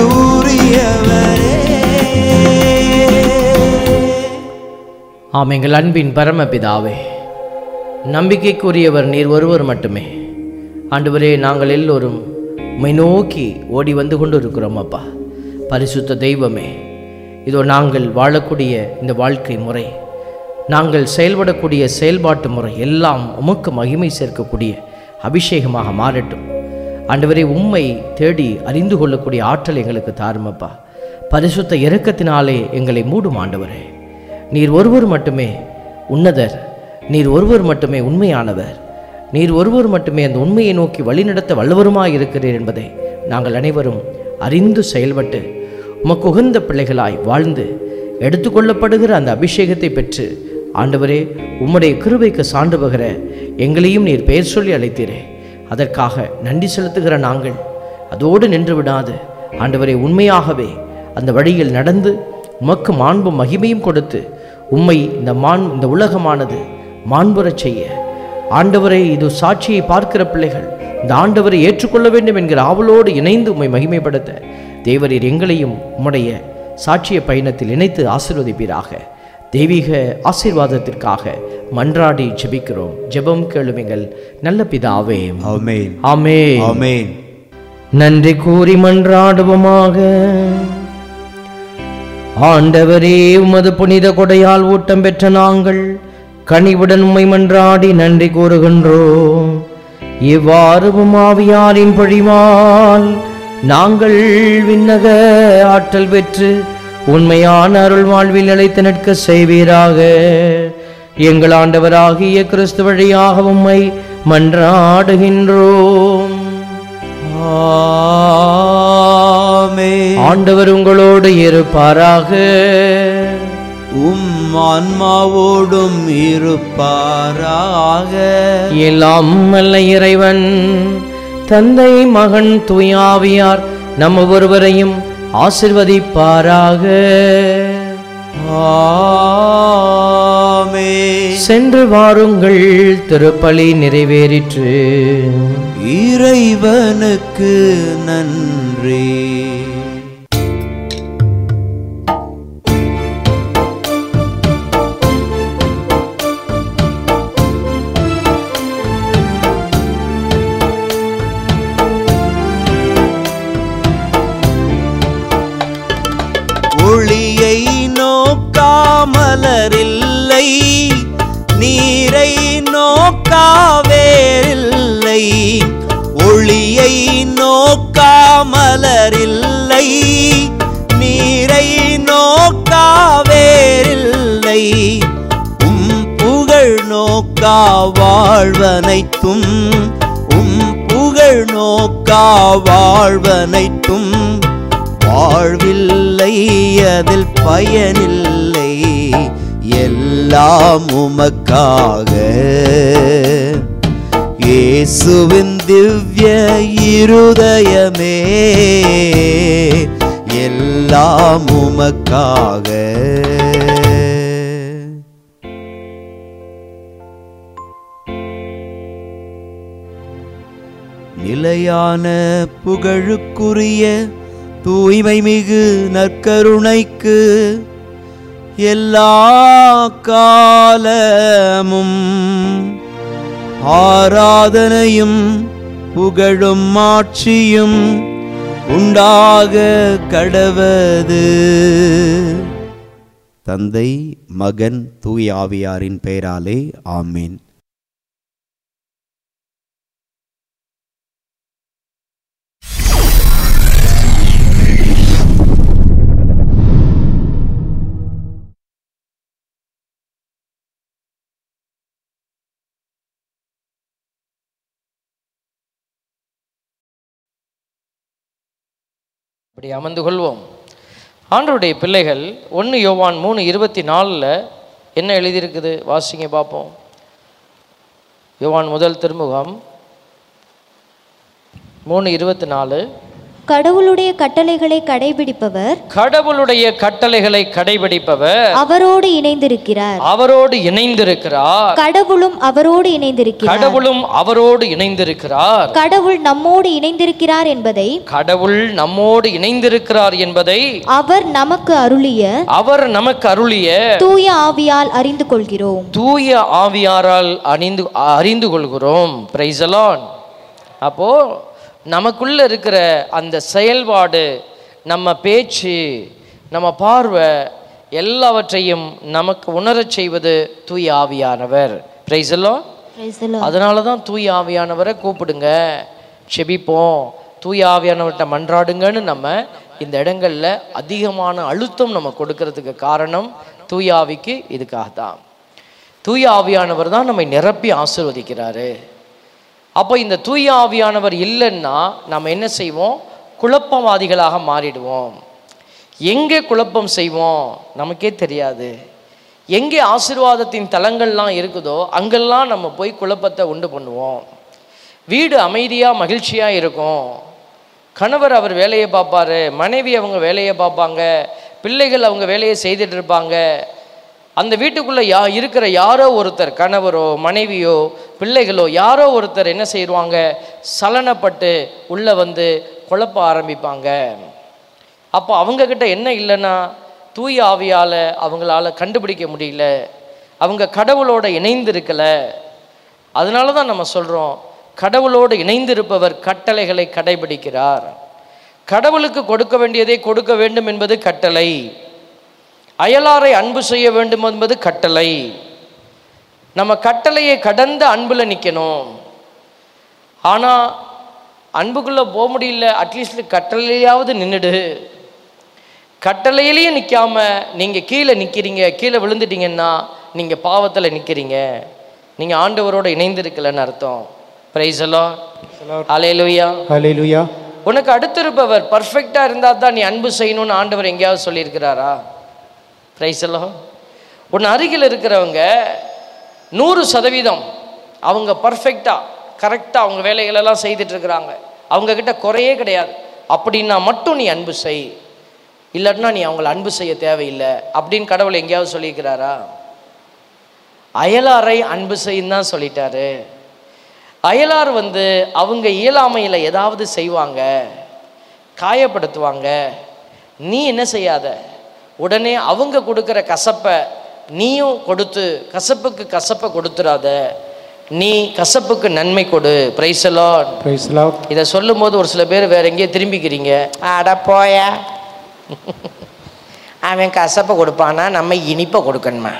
உரியவரே ஆம் எங்கள் அன்பின் பரமபிதாவே நம்பிக்கைக்குரியவர் நீர் ஒருவர் மட்டுமே ஆண்டவரே நாங்கள் எல்லோரும் உம்மை நோக்கி ஓடி வந்து கொண்டு இருக்கிறோம் அப்பா பரிசுத்த தெய்வமே இதோ நாங்கள் வாழக்கூடிய இந்த வாழ்க்கை முறை நாங்கள் செயல்படக்கூடிய செயல்பாட்டு முறை எல்லாம் உமக்கு மகிமை சேர்க்கக்கூடிய அபிஷேகமாக மாறட்டும் ஆண்டவரே உம்மை தேடி அறிந்து கொள்ளக்கூடிய ஆற்றல் எங்களுக்கு தாருமப்பா பரிசுத்த இரக்கத்தினாலே எங்களை மூடும் ஆண்டவரே நீர் ஒருவர் மட்டுமே உன்னதர் நீர் ஒருவர் மட்டுமே உண்மையானவர் நீர் ஒருவர் மட்டுமே அந்த உண்மையை நோக்கி வழிநடத்த வல்லவருமாய் இருக்கிறீர் என்பதை நாங்கள் அனைவரும் அறிந்து செயல்பட்டு உமக்கு உகந்த பிள்ளைகளாய் வாழ்ந்து எடுத்துக்கொள்ளப்படுகிற அந்த அபிஷேகத்தை பெற்று ஆண்டவரே உம்முடைய கிருபைக்கு சான்று பகிர எங்களையும் நீர் பெயர் சொல்லி அழைத்தீரே அதற்காக நன்றி செலுத்துகிற நாங்கள் அதோடு நின்று விடாது ஆண்டவரே உண்மையாகவே அந்த வழியில் நடந்து உமக்கு மாண்பும் மகிமையும் கொடுத்து உம்மை இந்த மான் இந்த உலகமானது மாண்புறச் செய்ய ஆண்டவரை இது சாட்சியை பார்க்கிற பிள்ளைகள் இந்த ஆண்டவரை ஏற்றுக்கொள்ள வேண்டும் என்கிற ஆவலோடு இணைந்து உம்மை மகிமைப்படுத்த தேவரீர் எங்களையும் உம்முடைய சாட்சிய பயணத்தில் இணைத்து ஆசீர்வதிப்பீராக தெய்வீக ஆசீர்வாதத்திற்காக மன்றாடி ஜெபிக்கிறோம் ஜெபம் கேளுமிங்கள் நல்ல பிதாவே ஆமென் ஆமே ஆமென் நன்றி கூறி மன்றாடுவோமாக ஆண்டவரே உமது புனித கொடையால் ஊட்டம் பெற்ற நாங்கள் கனிவுடன் உம்மை மன்றாடி நன்றி கூறுகின்றோம் இவ்வாறு உமாவியாரின் பொழிவால் நாங்கள் விண்ணக ஆற்றல் பெற்று உண்மையான அருள் வாழ்வில் நிலைத்து நிற்க செய்வீராக எங்கள் ஆண்டவராகிய கிறிஸ்து வழியாக உம்மை மன்றாடுகின்றோம் ஆமென் ஆண்டவர் உங்களோடு இருப்பாராக உம் ஆன்மாவோடும் இருப்பாராக எல்லாம் அல்ல இறைவன் தந்தை மகன் தூயாவியார் நம்ம ஒருவரையும் ஆசிர்வதிப்பாராக ஆமென் சென்று வாருங்கள் திருப்பலி நிறைவேறிற்று இறைவனுக்கு நன்றி ஒளியை நோக்காமலரில்லை நீரை நோக்காவேரில்லை ஒளியை நோக்காமலரில்லை நீரை நோக்காவேரில்லை உம் புகழ் நோக்கா வாழ்வனைத்தும் உம் புகழ் நோக்கா வாழ்வனைத்தும் வாழ்வில்லை அதில் பயனில்லை எல்லாம் உமக்காக இயேசுவின் திவ்ய இருதயமே எல்லாம் உமக்காக நிலையான புகழுக்குரிய தூய்மை மிகு நற்கருணைக்கு எல்லா காலமும் ஆராதனையும் புகழும் ஆட்சியும் உண்டாக கடவது தந்தை மகன் தூய் ஆவியாரின் பெயராலே ஆமீன் இப்படி அமர்ந்து கொள்வோம் ஆண்டவருடைய பிள்ளைகள் ஒன்று யோவான் மூணு இருபத்தி நாலில் என்ன எழுதியிருக்குது வாசிங்க பார்ப்போம் யோவான் முதல் திருமுகம் மூணு இருபத்தி நாலு கடவுளுடைய கட்டளைகளை கடைபிடிப்பவர் கடவுளுடைய கட்டளைகளை கடைபிடிப்பவர் அவரோடு இணைந்திருக்கிறார் அவரோடு இணைந்திருக்கிறார் கடவுளும் அவரோடு இணைந்திருக்கிறார் கடவுளும் அவரோடு இணைந்திருக்கிறார் கடவுள் நம்மோடு இணைந்திருக்கிறார் என்பதை கடவுள் நம்மோடு இணைந்திருக்கிறார் என்பதை அவர் நமக்கு அருளிய அவர் நமக்கு அருளிய தூய ஆவியால் அறிந்து கொள்கிறோம் தூய ஆவியாரால் அணிந்து அறிந்து கொள்கிறோம் பிரைசலான் அப்போ நமக்குள்ள இருக்கிற அந்த செயல்பாடு நம்ம பேச்சு நம்ம பார்வை எல்லாவற்றையும் நமக்கு உணரச் செய்வது தூய ஆவியானவர் பிரைசலான் Praise the Lord. அதனால தான் தூய ஆவியானவரை கூப்பிடுங்க செபிப்போம் தூய ஆவியானவர்கிட்ட மன்றாடுங்கன்னு நம்ம இந்த இடங்கள்ல அதிகமான அழுத்தம் நம்ம கொடுக்கறதுக்கு காரணம் தூய ஆவிக்கு இதுக்காக தான் தூய ஆவியானவர் தான் நம்மை நிரப்பி ஆசீர்வதிக்கிறாரு அப்போ இந்த தூய ஆவியானவர் இல்லைன்னா நம்ம என்ன செய்வோம் குழப்பவாதிகளாக மாறிடுவோம் எங்கே குழப்பம் செய்வோம் நமக்கே தெரியாது எங்கே ஆசீர்வாதத்தின் தலங்கள்லாம் இருக்குதோ அங்கெல்லாம் நம்ம போய் குழப்பத்தை உண்டு பண்ணுவோம் வீடு அமைதியாக மகிழ்ச்சியாக இருக்கும் கணவர் அவர் வேலையை பார்ப்பாரு மனைவி அவங்க வேலையை பார்ப்பாங்க பிள்ளைகள் அவங்க வேலையை செய்துட்டு இருப்பாங்க அந்த வீட்டுக்குள்ளே யா இருக்கிற யாரோ ஒருத்தர் கணவரோ மனைவியோ பிள்ளைகளோ யாரோ ஒருத்தர் என்ன செய்வாங்க சலனப்பட்டு உள்ளே வந்து குழப்ப ஆரம்பிப்பாங்க அப்போ அவங்கக்கிட்ட என்ன இல்லைன்னா தூய ஆவியால் அவங்களால கண்டுபிடிக்க முடியல அவங்க கடவுளோட இணைந்து இருக்கல அதனால தான் நம்ம சொல்கிறோம் கடவுளோடு இணைந்திருப்பவர் கட்டளைகளை கடைபிடிக்கிறார் கடவுளுக்கு கொடுக்க வேண்டியதை கொடுக்க வேண்டும் என்பது கட்டளை அயலாரை அன்பு செய்ய வேண்டும் என்பது கட்டளை நம்ம கட்டளையை கடந்த அன்புல நிற்கணும் ஆனால் அன்புக்குள்ளே போக முடியல அட்லீஸ்ட் கட்டளையாவது நின்றுடு கட்டளையிலேயே நிற்காம நீங்கள் கீழே நிற்கிறீங்க கீழே விழுந்துட்டீங்கன்னா நீங்கள் பாவத்தில் நிற்கிறீங்க நீங்கள் ஆண்டவரோட இணைந்திருக்கலன்னு அர்த்தம் பிரைஸலோ அலையலுயா ஹalleluya உனக்கு அடுத்திருப்பவர் பர்ஃபெக்டாக இருந்தால் தான் நீ அன்பு செய்யணும்னு ஆண்டவர் எங்கேயாவது சொல்லியிருக்கிறாரா பிரைஸலோ உன் அருகில் இருக்கிறவங்க நூறு சதவீதம் அவங்க பர்ஃபெக்டாக கரெக்டாக அவங்க வேலைகளெல்லாம் செய்துட்டு இருக்கிறாங்க அவங்க கிட்ட குறையே கிடையாது அப்படின்னா மட்டும் நீ அன்பு செய் இல்லாட்டினா நீ அவங்கள அன்பு செய்ய தேவையில்லை அப்படின்னு கடவுள் எங்கேயாவது சொல்லியிருக்கிறாரா அயலாரை அன்பு செய்யும் தான் சொல்லிட்டாரு அயலார் வந்து அவங்க இயலாமையில் ஏதாவது செய்வாங்க காயப்படுத்துவாங்க நீ என்ன செய்யாத உடனே அவங்க கொடுக்குற கசப்பை நீயும் கொடுத்து கசப்புக்கு கசப்பை கொடுத்துடாத நீ கசப்புக்கு நன்மை கொடு பிரைசலான் praise the lord இதை சொல்லும்போது ஒரு சில பேர் வேற எங்கேயோ திரும்பிக்கிறீங்க அட போயா அவன் கசப்பை கொடுப்பானா நம்ம இனிப்பை கொடுக்கணுமா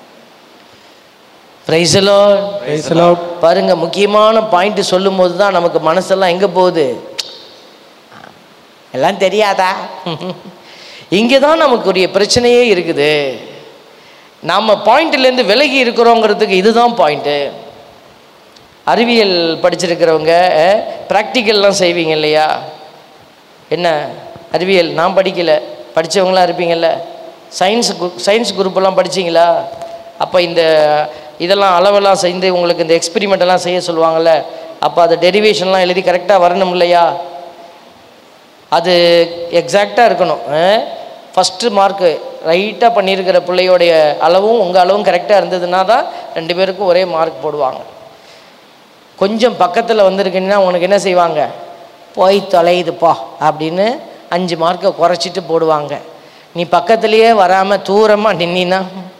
பிரைசலோ praise the lord பாருங்க முக்கியமான பாயிண்ட் சொல்லும்போது தான் நமக்கு மனசெல்லாம் எங்கே போகுது எல்லாம் தெரியாதா இங்கே தான் நமக்குரிய பிரச்சனையே இருக்குது நம்ம பாயிண்ட்லேருந்து விலகி இருக்கிறோங்கிறதுக்கு இதுதான் பாயிண்ட்டு அறிவியல் படிச்சிருக்கிறவங்க ப்ராக்டிக்கல்லாம் செய்வீங்க இல்லையா என்ன அறிவியல் நான் படிக்கலை படித்தவங்களாம் இருப்பீங்கல்ல சயின்ஸ் சயின்ஸ் குரூப்பெல்லாம் படிச்சீங்களா அப்போ இந்த இதெல்லாம் அளவெல்லாம் செய்து உங்களுக்கு இந்த experiment எல்லாம் செய்ய சொல்லுவாங்கள்ல அப்போ அது டெரிவேஷன்லாம் எழுதி கரெக்டாக வரணும் இல்லையா அது எக்ஸாக்டாக இருக்கணும் ஃபஸ்ட்டு மார்க்கு ரைட்டாக பண்ணியிருக்கிற பிள்ளையோடைய அளவும் உங்கள் அளவும் கரெக்டாக இருந்ததுன்னா தான் ரெண்டு பேருக்கும் ஒரே மார்க் போடுவாங்க கொஞ்சம் பக்கத்தில் வந்திருக்கீங்கன்னா உனக்கு என்ன செய்வாங்க போய் தொலையுதுப்பா அப்படின்னு அஞ்சு மார்க்கை குறைச்சிட்டு போடுவாங்க நீ பக்கத்துலேயே வராமல் தூரமாக நின்னா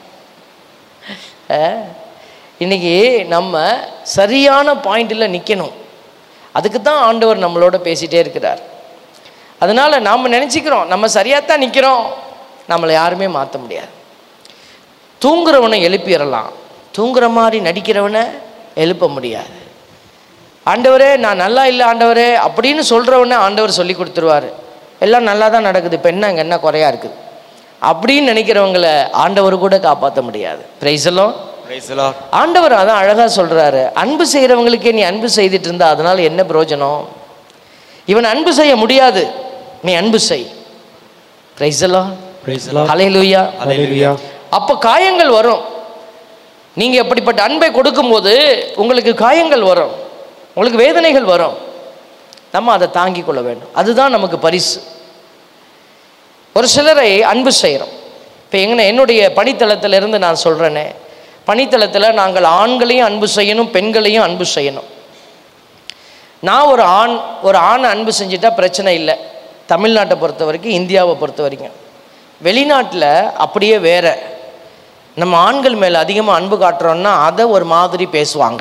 இன்னைக்கு நம்ம சரியான பாயிண்டில் நிற்கணும் அதுக்கு தான் ஆண்டவர் நம்மளோட பேசிகிட்டே இருக்கிறார் அதனால் நாம் நினச்சிக்கிறோம் நம்ம சரியாக தான் நிற்கிறோம் நம்மளை யாருமே மாற்ற முடியாது தூங்குறவனை எழுப்பிடலாம் தூங்குற மாதிரி நடிக்கிறவனை எழுப்ப முடியாது ஆண்டவரே நான் நல்லா இல்லை ஆண்டவரே அப்படின்னு சொல்கிறவனே ஆண்டவர் சொல்லி கொடுத்துருவாரு எல்லாம் நல்லா தான் நடக்குது இப்போ என்ன அங்கே என்ன குறையா இருக்குது அப்படின்னு நினைக்கிறவங்கள ஆண்டவர் கூட காப்பாற்ற முடியாது பிரைஸெல்லாம் Praise the Lord. ஆண்டவர் அதான் அழகாக சொல்கிறாரு அன்பு செய்கிறவங்களுக்கே நீ அன்பு செய்துட்டு இருந்தா அதனால் என்ன பிரயோஜனம் இவன் அன்பு செய்ய முடியாது நீ அன்பு செய் பிரைஸெல்லாம் praise the lord அலையிலுயா hallelujah அப்போ காயங்கள் வரும் நீங்கள் எப்படிப்பட்ட அன்பை கொடுக்கும்போது உங்களுக்கு காயங்கள் வரும் உங்களுக்கு வேதனைகள் வரும் நம்ம அதை தாங்கிக் கொள்ள வேண்டும் அதுதான் நமக்கு பரிசு ஒரு சிலரை அன்பு செய்கிறோம் இப்போ எங்கன என்னுடைய பணித்தளத்துல இருந்து நான் சொல்கிறேனே பணித்தளத்தில் நாங்கள் ஆண்களையும் அன்பு செய்யணும் பெண்களையும் அன்பு செய்யணும் நான் ஒரு ஆண் ஒரு ஆணை அன்பு செஞ்சிட்டா பிரச்சனை இல்லை தமிழ்நாட்டை பொறுத்த வரைக்கும் இந்தியாவை பொறுத்த வரைக்கும் வெளிநாட்டில் அப்படியே வேற நம்ம ஆண்கள் மேலே அதிகமாக அன்பு காட்டுறோம்னா அதை ஒரு மாதிரி பேசுவாங்க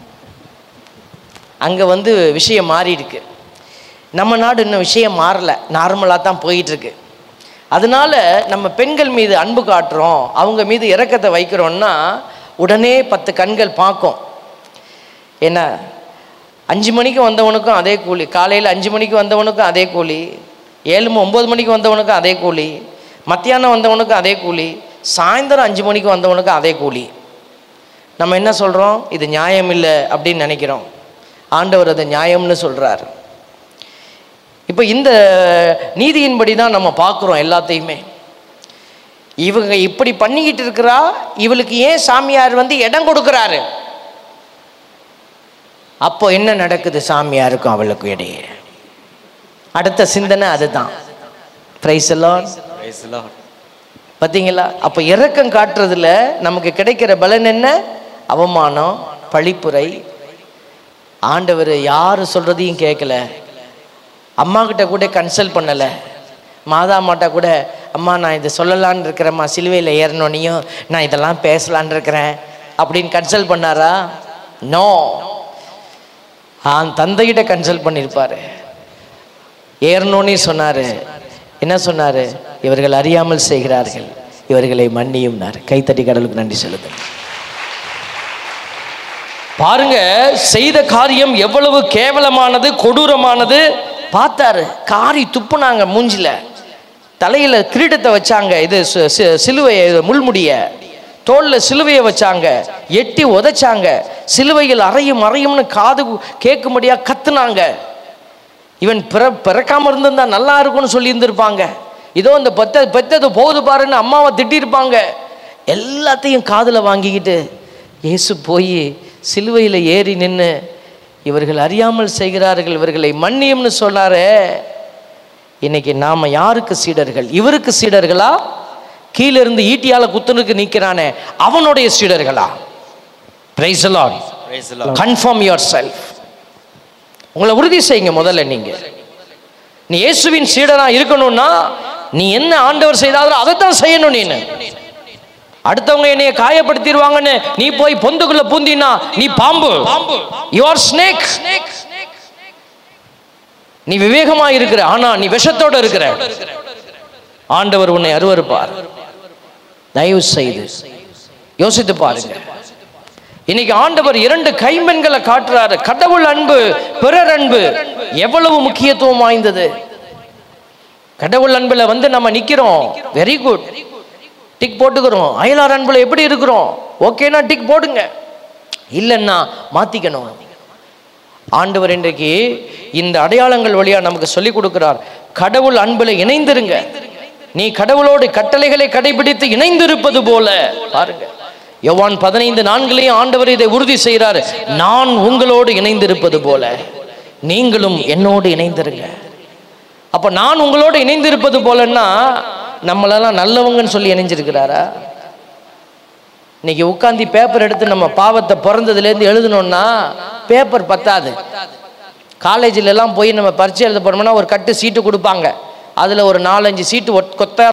அங்கே வந்து விஷயம் மாறி இருக்கு நம்ம நாடு இன்னும் விஷயம் மாறல நார்மலாக தான் போயிட்டு இருக்கு அதனால நம்ம பெண்கள் மீது அன்பு காட்டுறோம் அவங்க மீது இரக்கத்தை வைக்கிறோம்னா உடனே பத்து கண்கள் பார்க்கும் என்ன அஞ்சு மணிக்கு வந்தவனுக்கும் அதே கூலி காலையில் அஞ்சு மணிக்கு வந்தவனுக்கும் அதே கூலி ஏழு ம- ஒம்பது மணிக்கு வந்தவனுக்கும் அதே கூலி மத்தியானம் வந்தவனுக்கும் அதே கூலி சாயந்தரம் அஞ்சு மணிக்கு வந்தவனுக்கும் அதே கூலி நம்ம என்ன சொல்கிறோம் இது நியாயம் இல்லை அப்படின்னு நினைக்கிறோம் ஆண்டவர் அதை நியாயம்னு சொல்கிறார் இப்போ இந்த நீதியின்படி தான் நம்ம பார்க்குறோம் எல்லாத்தையுமே இவங்க இப்படி பண்ணிக்கிட்டு இருக்கிறா இவளுக்கு ஏன் சாமியார் வந்து இடம் கொடுக்குறாரு அப்போ என்ன நடக்குது சாமியாருக்கும் அவளுக்கும் இடையே அடுத்த சிந்தனை அதுதான் பிரைஸ் எல்லாம் பார்த்தீங்களா அப்போ இரக்கம் காட்டுறதுல நமக்கு கிடைக்கிற பலன் என்ன அவமானம் பழிப்புரை ஆண்டவர் யார் சொல்கிறதையும் கேட்கல அம்மா கிட்ட கூட கன்சல்ட் பண்ணலை மாதா மாட்டா கூட அம்மா நான் இதை சொல்லலான்னு இருக்கிறேம்மா சிலுவையில் ஏறணுனையும் நான் இதெல்லாம் பேசலான்னு இருக்கிறேன் அப்படின்னு கன்சல்ட் பண்ணாரா நோ ஆன் தந்தைகிட்ட கன்சல்ட் பண்ணியிருப்பாரு ஏறணும்னே சொன்னாரு என்ன சொன்னாரு இவர்கள் அறியாமல் செய்கிறார்கள் இவர்களை மன்னியும்னார் கைத்தட்டி கடவுளுக்கு நன்றி செலுத்து பாருங்க செய்த காரியம் எவ்வளவு கேவலமானது கொடூரமானது பார்த்தாரு காரி துப்புனாங்க மூஞ்சில தலையில கிரீடத்தை வச்சாங்க இது சி- சி- சிலுவையை இது முள்முடிய தோல்ல சிலுவையை வச்சாங்க எட்டி உதைச்சாங்க சிலுவையில் அறையும் அறையும்னு காது கேட்கும்படியா கத்துனாங்க இவன் பிற பிறக்காம இருந்திருந்தா நல்லா இருக்கும்னு சொல்லி இருந்திருப்பாங்க இதோ இந்த பெத்த பெத்தது போகுது பாருன்னு அம்மாவை திட்டிருப்பாங்க எல்லாத்தையும் காதுல வாங்கிக்கிட்டு இயேசு போய் சிலுவையில் ஏறி நின்று இவர்கள் அறியாமல் செய்கிறார்கள் இவர்களை மன்னியும்னு சொன்னாரே இன்னைக்கு நாம யாருக்கு சீடர்கள் இவருக்கு சீடர்களா கீழே இருந்து ஈட்டியால குத்துனுக்கு நிற்கிறானே அவனுடைய சீடர்களா பிரைஸ் கன்ஃபார்ம் யுவர் செல்ஃப் உங்களை உறுதி செய்யுங்க முதல்ல நீங்க நீ இயேசுவின் சீடனா இருக்கணும்னா நீ என்ன ஆண்டவர் செய்தாலும் அதைத்தான் செய்யணும் நீ அடுத்தவங்க என்னைய காயப்படுத்திடுவாங்கன்னு நீ போய் பொந்துக்குள்ள பூந்தினா நீ பாம்பு யுவர் ஸ்னேக் நீ விவேகமா இருக்கிற ஆனா நீ விஷத்தோட இருக்கிற ஆண்டவர் உன்னை அருவருப்பார் தயவு செய்து யோசித்து பாருங்க இன்னைக்கு ஆண்டவர் இரண்டு கைம்பெண்களை காட்டுறாரு கடவுள் அன்பு பிறர் அன்பு எவ்வளவு முக்கியத்துவம் வாய்ந்தது கடவுள் அன்புல வந்து நம்ம நிக்கிறோம் வெரி குட் டிக் போட்டுக்கிறோம் அயலார் அன்புல எப்படி இருக்கிறோம் ஓகேனா டிக் போடுங்க இல்லைன்னா மாத்திக்கணும் ஆண்டவர் இன்றைக்கு இந்த அடையாளங்கள் வழியா நமக்கு சொல்லி கொடுக்கிறார் கடவுள் அன்புல இணைந்திருங்க நீ கடவுளோடு கட்டளைகளை கடைபிடித்து இணைந்திருப்பது போல பாருங்க யோவான் பதினைந்து நான்கிலேயும் ஆண்டவர் இதை உறுதி செய்கிறார் நான் உங்களோடு இணைந்திருப்பது போல நீங்களும் என்னோடு இணைந்திருங்க அப்ப நான் உங்களோடு இணைந்திருப்பது போலன்னா நம்மளெல்லாம் நல்லவங்கன்னு சொல்லி இணைஞ்சிருக்கிறாரா இன்னைக்கு உட்காந்து பேப்பர் எடுத்து நம்ம பாவத்தை பிறந்ததுலேருந்து எழுதணும்னா பேப்பர் பத்தாது காலேஜில் எல்லாம் போய் நம்ம பரீட்சை எழுத போனோம்னா ஒரு கட்டு சீட்டு கொடுப்பாங்க அதில் ஒரு நாலஞ்சு சீட்டு ஒட் கொத்த